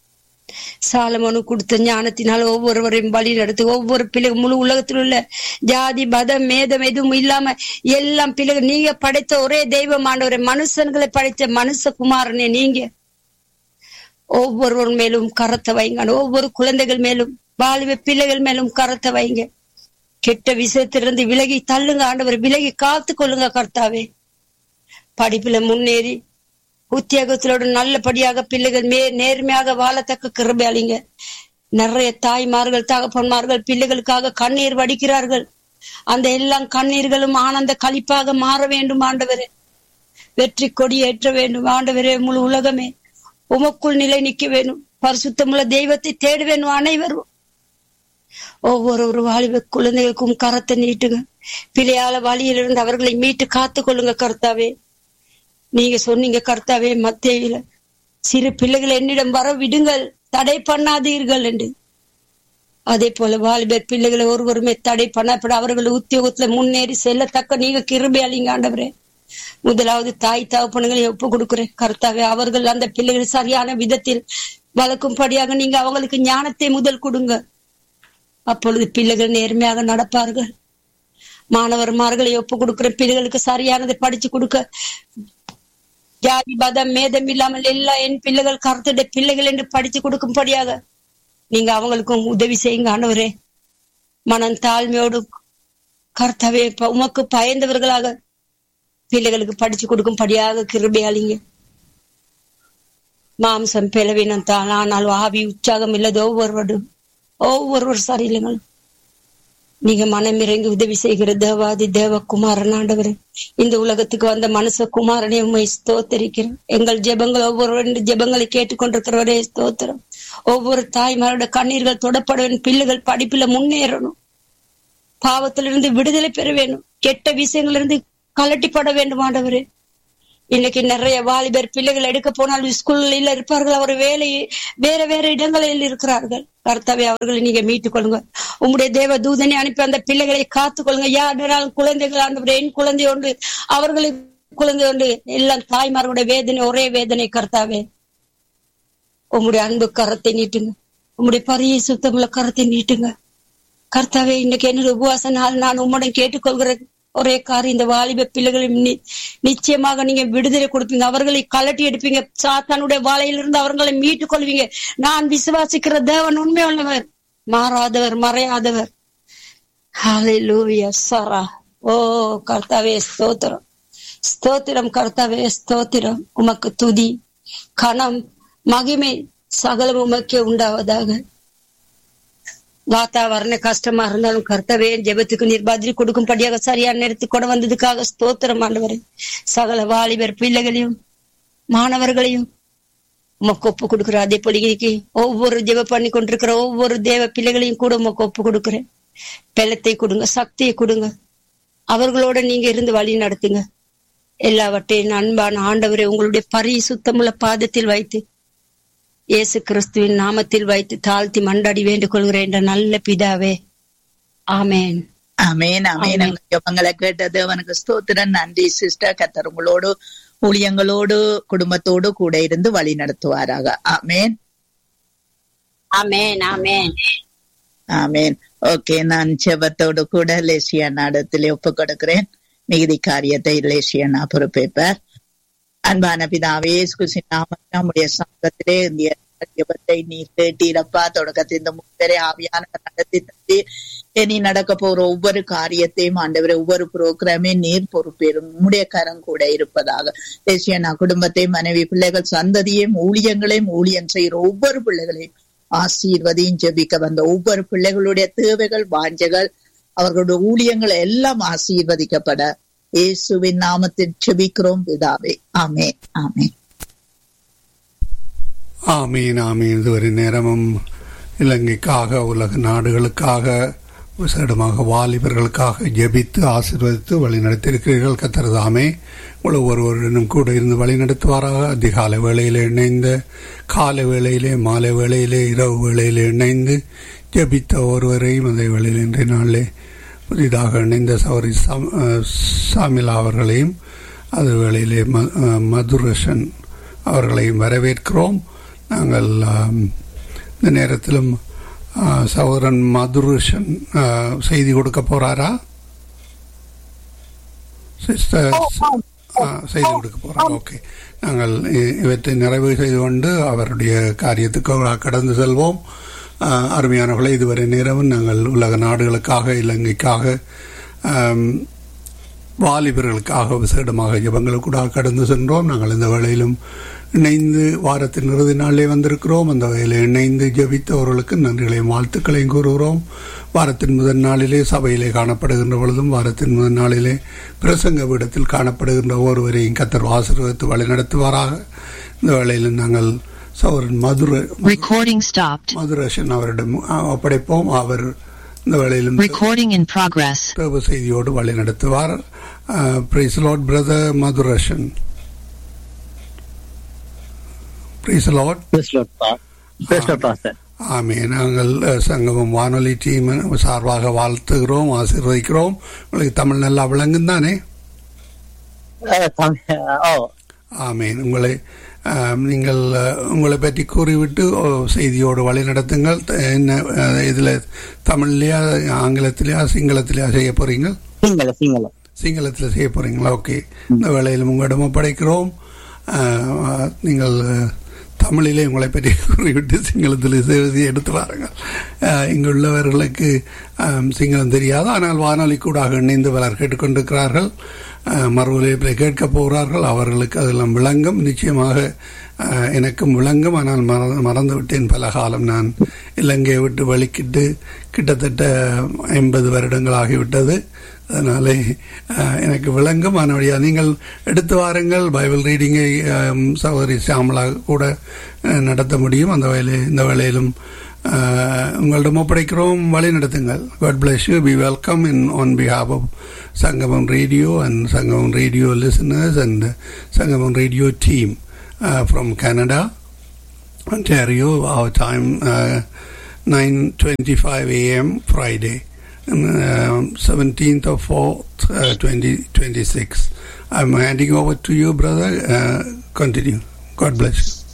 சாலமனு கொடுத்த ஞானத்தினால் ஒவ்வொருவரையும் வழி நடத்து ஒவ்வொரு பிள்ளை முழு உலகத்தில் உள்ள ஜாதி மதம் மேதம் எதுவும் இல்லாம எல்லாம் பிள்ளைகள் நீங்க படைத்த ஒரே தெய்வமானவரே மனுஷன்களை படைத்த மனுஷகுமாரனே நீங்க ஒவ்வொருவர் மேலும் கரத்தை வைங்க ஒவ்வொரு குழந்தைகள் மேலும் வாலிப பிள்ளைகள் மேலும் கரத்தை வைங்க கெட்ட விஷயத்திலிருந்து விலகி தள்ளுங்க ஆண்டவர் விலகி காத்து கொள்ளுங்க கர்த்தாவே படிப்புல முன்னேறி உத்தியோகத்திலோட நல்லபடியாக பிள்ளைகள் மே நேர்மையாக வாழத்தக்க கிருபை அளிங்க நிறைய தாய்மார்கள் தகப்பன்மார்கள் பிள்ளைகளுக்காக கண்ணீர் வடிக்கிறார்கள் அந்த எல்லாம் கண்ணீர்களும் ஆனந்த களிப்பாக மாற வேண்டும் ஆண்டவரே வெற்றி கொடி ஏற்ற வேண்டும் ஆண்டவரே முழு உலகமே உமக்குள் நிலை நிக்க வேணும் பரிசுத்தமுள்ள தெய்வத்தை தேட வேணும் அனைவரும் ஒவ்வொரு ஒரு வாலிப குழந்தைகளுக்கும் கரத்தை நீட்டுங்க பிழையால வழியிலிருந்து அவர்களை மீட்டு காத்து கொள்ளுங்க கர்த்தாவே நீங்க சொன்னீங்க கர்த்தாவே மத்தேயில சிறு பிள்ளைகள் என்னிடம் வர விடுங்கள் தடை பண்ணாதீர்கள் என்று அதே போல வாலிபர் பிள்ளைகளை ஒருவருமே தடை பண்ணப்பட அவர்கள் உத்தியோகத்துல முன்னேறி செல்லத்தக்க நீங்க கிருபை அளிங்க ஆண்டவரே முதலாவது தாய் தகப்பனுங்களை ஒப்பு கொடுக்கிறேன் கர்த்தாவே அவர்கள் அந்த பிள்ளைகள் சரியான விதத்தில் வளர்க்கும்படியாக நீங்க அவங்களுக்கு ஞானத்தை முதல் கொடுங்க அப்பொழுது பிள்ளைகள் நேர்மையாக நடப்பார்கள் மாணவர்மார்களை ஒப்பு கொடுக்கிற பிள்ளைகளுக்கு சரியானதை படிச்சு கொடுக்க ஜாதி பதம் மேதம் இல்லாமல் எல்லா என் பிள்ளைகள் கருத்துடைய பிள்ளைகள் என்று படிச்சு கொடுக்கும்படியாக நீங்க அவங்களுக்கும் உதவி செய்யுங்க ஆண்டவரே மனம் தாழ்மையோடு கர்த்தவே ப- உமக்கு பயந்தவர்களாக பிள்ளைகளுக்கு படிச்சு கொடுக்கும்படியாக கிருபையாளிங்க மாம்சம் பிளவினம் தான் ஆனால் ஆவி உற்சாகம் இல்லது ஒவ்வொருவரும் ஒவ்வொருவர் சரியில்லைங்களும் நீங்க மனமிறங்கி உதவி செய்கிற தேவாதி தேவகுமாரன் ஆண்டவர் இந்த உலகத்துக்கு வந்த மனுஷ குமாரனை உண்மை ஸ்தோத்தரிக்கிறேன் எங்கள் ஜெபங்கள் ஒவ்வொரு ஜெபங்களை கேட்டுக்கொண்டிருக்கிறவரே ஸ்தோத்திரம் ஒவ்வொரு தாய்மாரோட கண்ணீர்கள் தொடப்பட வேண்டும் பிள்ளைகள் படிப்புல முன்னேறணும் பாவத்திலிருந்து விடுதலை பெற வேண்டும் கெட்ட விஷயங்களிலிருந்து கலட்டிப்பட வேண்டும் ஆண்டவரே இன்னைக்கு நிறைய வாலிபர் பிள்ளைகள் எடுக்க போனால் ஸ்கூல்ல இருப்பார்கள் அவர் வேலை வேற வேற இடங்களில் இருக்கிறார்கள் கர்த்தாவே அவர்களை நீங்க மீட்டுக் கொள்ளுங்க உங்களுடைய தேவ தூதனை அனுப்பி அந்த பிள்ளைகளை காத்துக் கொள்ளுங்க யாராலும் குழந்தைகள் ஆண்டவரே என் குழந்தை உண்டு அவர்களை குழந்தை உண்டு எல்லாம் தாய்மார்களுடைய வேதனை ஒரே வேதனை கர்த்தாவே உங்களுடைய அன்பு கரத்தை நீட்டுங்க உங்களுடைய பரிய சுத்தமுள்ள கரத்தை நீட்டுங்க கர்த்தாவே இன்னைக்கு என்னோட உபவாச நாள் நான் உம்முடன் கேட்டுக்கொள்கிறேன் ஒரே காரியம் இந்த வாலிப பிள்ளைகளை நி- நிச்சயமாக நீங்க விடுதலை கொடுப்பீங்க அவர்களை கலட்டி எடுப்பீங்க சாத்தானுடைய வாழையிலிருந்து அவர்களை மீட்டுக் கொள்வீங்க நான் விசுவாசிக்கிற தேவன் உண்மை உள்ளவர் மாறாதவர் மறையாதவர் ஹalleluya சரா ஓ கர்த்தாவே ஸ்தோத்திரம் ஸ்தோத்திரம் கர்த்தாவே ஸ்தோத்திரம் உமக்கு துதி கணம் மகிமை சகலம் உமக்கே உண்டாவதாக வாத்தாவரண கஷ்டமா இருந்தாலும் கர்த்தவே ஜெபத்துக்கு நீர் பதில் கொடுக்கும்படியாக சரியான நேரத்துக்கு கொண்டு வந்ததுக்காக ஸ்தோத்திரம் ஆண்டவரே சகல வாலிபர் பிள்ளைகளையும் மாணவர்களையும் உமக்கு ஒப்பு கொடுக்குற அதே பொலிகைக்கு ஒவ்வொரு ஜெப பண்ணி கொண்டிருக்கிற ஒவ்வொரு தேவ பிள்ளைகளையும் கூட உமக்கு ஒப்பு கொடுக்குறேன் பலத்தை கொடுங்க சக்தியை கொடுங்க அவர்களோட நீங்க இருந்து வழி நடத்துங்க எல்லாவற்றையும் அன்பான ஆண்டவரை உங்களுடைய பரிசுத்தமுள்ள பாதத்தில் வைத்து இயேசு கிறிஸ்துவின் நாமத்தில் வைத்து தாழ்த்தி மண்டாடி வேண்டிக் கொள்கிறேன் என்ற நல்ல பிதாவே ஆமென் அமேன் அமேன் ஆமென். ஜபங்களை கேட்டது அவனுக்கு ஸ்தோத்திரம் நன்றி சிஸ்டர் கத்தர் உங்களோடு ஊழியங்களோடு குடும்பத்தோடு கூட இருந்து வழி நடத்துவாராக ஆமேன் ஆமென் ஆமென் ஆமேன் ஓகே நான் செபத்தோடு கூட லேசியா நாடத்திலே ஒப்பு கொடுக்கிறேன் மிகுதி காரியத்தை லேசியா பொறுப்பேப்பார் அன்பான பிதாவே இயேசு நாம நம்முடைய சங்கத்திலே இந்த ஜெபத்தை நீர் கேட்டீரப்பா தொடக்கத்தில் இந்த முத்தரை ஆவியான நடத்தி தந்தி இனி நடக்க போற ஒவ்வொரு காரியத்தையும் ஆண்டவரை ஒவ்வொரு புரோகிராமையும் நீர் பொறுப்பேறும் உம்முடைய கரம் கூட இருப்பதாக தேசிய நான் குடும்பத்தை மனைவி பிள்ளைகள் சந்ததியையும் ஊழியங்களையும் ஊழியம் செய்கிற ஒவ்வொரு பிள்ளைகளையும் ஆசீர்வதியும் ஜெபிக்க வந்த ஒவ்வொரு பிள்ளைகளுடைய தேவைகள் வாஞ்சைகள் அவர்களுடைய ஊழியங்கள் எல்லாம் ஆசீர்வதிக்கப்பட இயேசுவின் நாமத்தில் ஜெபிக்கிறோம் பிதாவே ஆமே ஆமே ஆமீன் ஆமீன் இதுவரை நேரமும் இலங்கைக்காக உலக நாடுகளுக்காக விசேடமாக வாலிபர்களுக்காக ஜெபித்து ஆசீர்வதித்து வழிநடத்தியிருக்கிறீர்கள் கத்தரதாமே உங்களை ஒருவருடனும் கூட இருந்து வழிநடத்துவாராக அதிகாலை வேளையிலே இணைந்து காலை வேளையிலே மாலை வேளையிலே இரவு வேளையிலே இணைந்து ஜெபித்த ஒருவரையும் அதே வேளையில் இன்றைய நாளிலே புதிதாக இணைந்த சௌரி சாம்- அஹ் சாமிலா அவர்களையும் அது வேளையிலே ம- அஹ் மதுரசன் அவர்களையும் வரவேற்கிறோம் நாங்கள் ஆம், இந்த நேரத்திலும் ஆ, சகோதரன் மதுரசன் ஆ, செய்தி கொடுக்க போறாரா சிஸ்டர் ஆ, செய்தி கொடுக்க போறாங்க ஓகே நாங்கள் இ- இவற்றை நிறைவு செய்து கொண்டு அவருடைய காரியத்துக்கு கடந்து செல்வோம் ஆ, அருமையானவர்களை இதுவரை நேரமும் நாங்கள் உலக நாடுகளுக்காக இலங்கைக்காக ஆம், வாலிபர்களுக்காக விசேடமாக ஜபங்களுக்கு கடந்து சென்றோம் நாங்கள் இந்த வேளையிலும் இணைந்து வாரத்தின் இறுதி நாளிலே வந்திருக்கிறோம் அந்த வேளையில் இணைந்து ஜபித்தவர்களுக்கு நன்றிகளையும் வாழ்த்துக்களையும் கூறுகிறோம் வாரத்தின் முதல் நாளிலே சபையிலே காணப்படுகின்ற பொழுதும் வாரத்தின் முதல் நாளிலே பிரசங்க பீடத்தில் காணப்படுகின்ற ஒருவரையும் கத்தர் ஆசீர்வதித்து வழிநடத்துவாராக இந்த வேளையில் நாங்கள் சௌரன் மதுரை Recording stopped. மதுரேஷன் அவரிடம் அ, ஒப்படைப்போம் அவர் இந்த வேளையிலும் Recording in progress. தேவ செய்தியோடு வழி நடத்துவார் praise Lord brother Madhuresan praise Lord ஆமே நாங்கள் அஹ், சங்கமம் வானொலி டீம் சார்பாக வாழ்த்துகிறோம் ஆசீர்வதிக்கிறோம் உங்களுக்கு தமிழ் நல்லா விளங்கும் தானே அஹ், தமிழ் ஓ ஆமேன் உங்களை ஆம், நீங்கள் அஹ், உங்களை பற்றி கூறிவிட்டு ஓ, செய்தியோடு வழி நடத்துங்கள் த- என்ன அஹ், இதுல தமிழ்லையா ஆங்கிலத்திலையா சிங்களத்திலையா செய்ய போறீங்க சிங்கள சிங்கள சிங்களத்தில் செய்ய போறீங்களா ஓகே இந்த வேளையில் உங்களிடம் ஒப்படைக்கிறோம் ஆஹ், நீங்கள் அஹ், தமிழிலே உங்களை பற்றி கூறிவிட்டு சிங்களத்தில் செய்தி எடுத்து வாருங்கள் ஆஹ், இங்குள்ளவர்களுக்கு ஆம், சிங்களம் தெரியாது ஆனால் வானொலி கூடாக இணைந்து பலர் கேட்டுக்கொண்டிருக்கிறார்கள் ஆஹ், மறு ஒலிபரப்பில் கேட்க போகிறார்கள் அவர்களுக்கு அதெல்லாம் விளங்கும் நிச்சயமாக ஆஹ், எனக்கும் விளங்கும் ஆனால் மறந்து மறந்து விட்டேன் பல காலம் நான் இலங்கையை விட்டு வலிக்கிட்டு கிட்டத்தட்ட ஐம்பது வருடங்கள் ஆகிவிட்டது அதனாலே அஹ், எனக்கு விளங்கும் அதனுடைய நீங்கள் எடுத்து வாருங்கள் பைபிள் ரீடிங்கை அஹ், சகோதரி சாமலா கூட அஹ், நடத்த முடியும் அந்த வேலை இந்த வேலையிலும் அஹ், உங்களிடம் ஒப்படைக்கிறோம் வழி நடத்துங்கள் God bless you be welcome in on behalf of Sangamam radio and Sangamam radio listeners and Sangamam radio team from Canada Ontario, our time uh, 9:25 a.m. Friday, um, 17th of 4th, uh, 2026. I'm handing over to you, brother. Uh, continue. God bless you.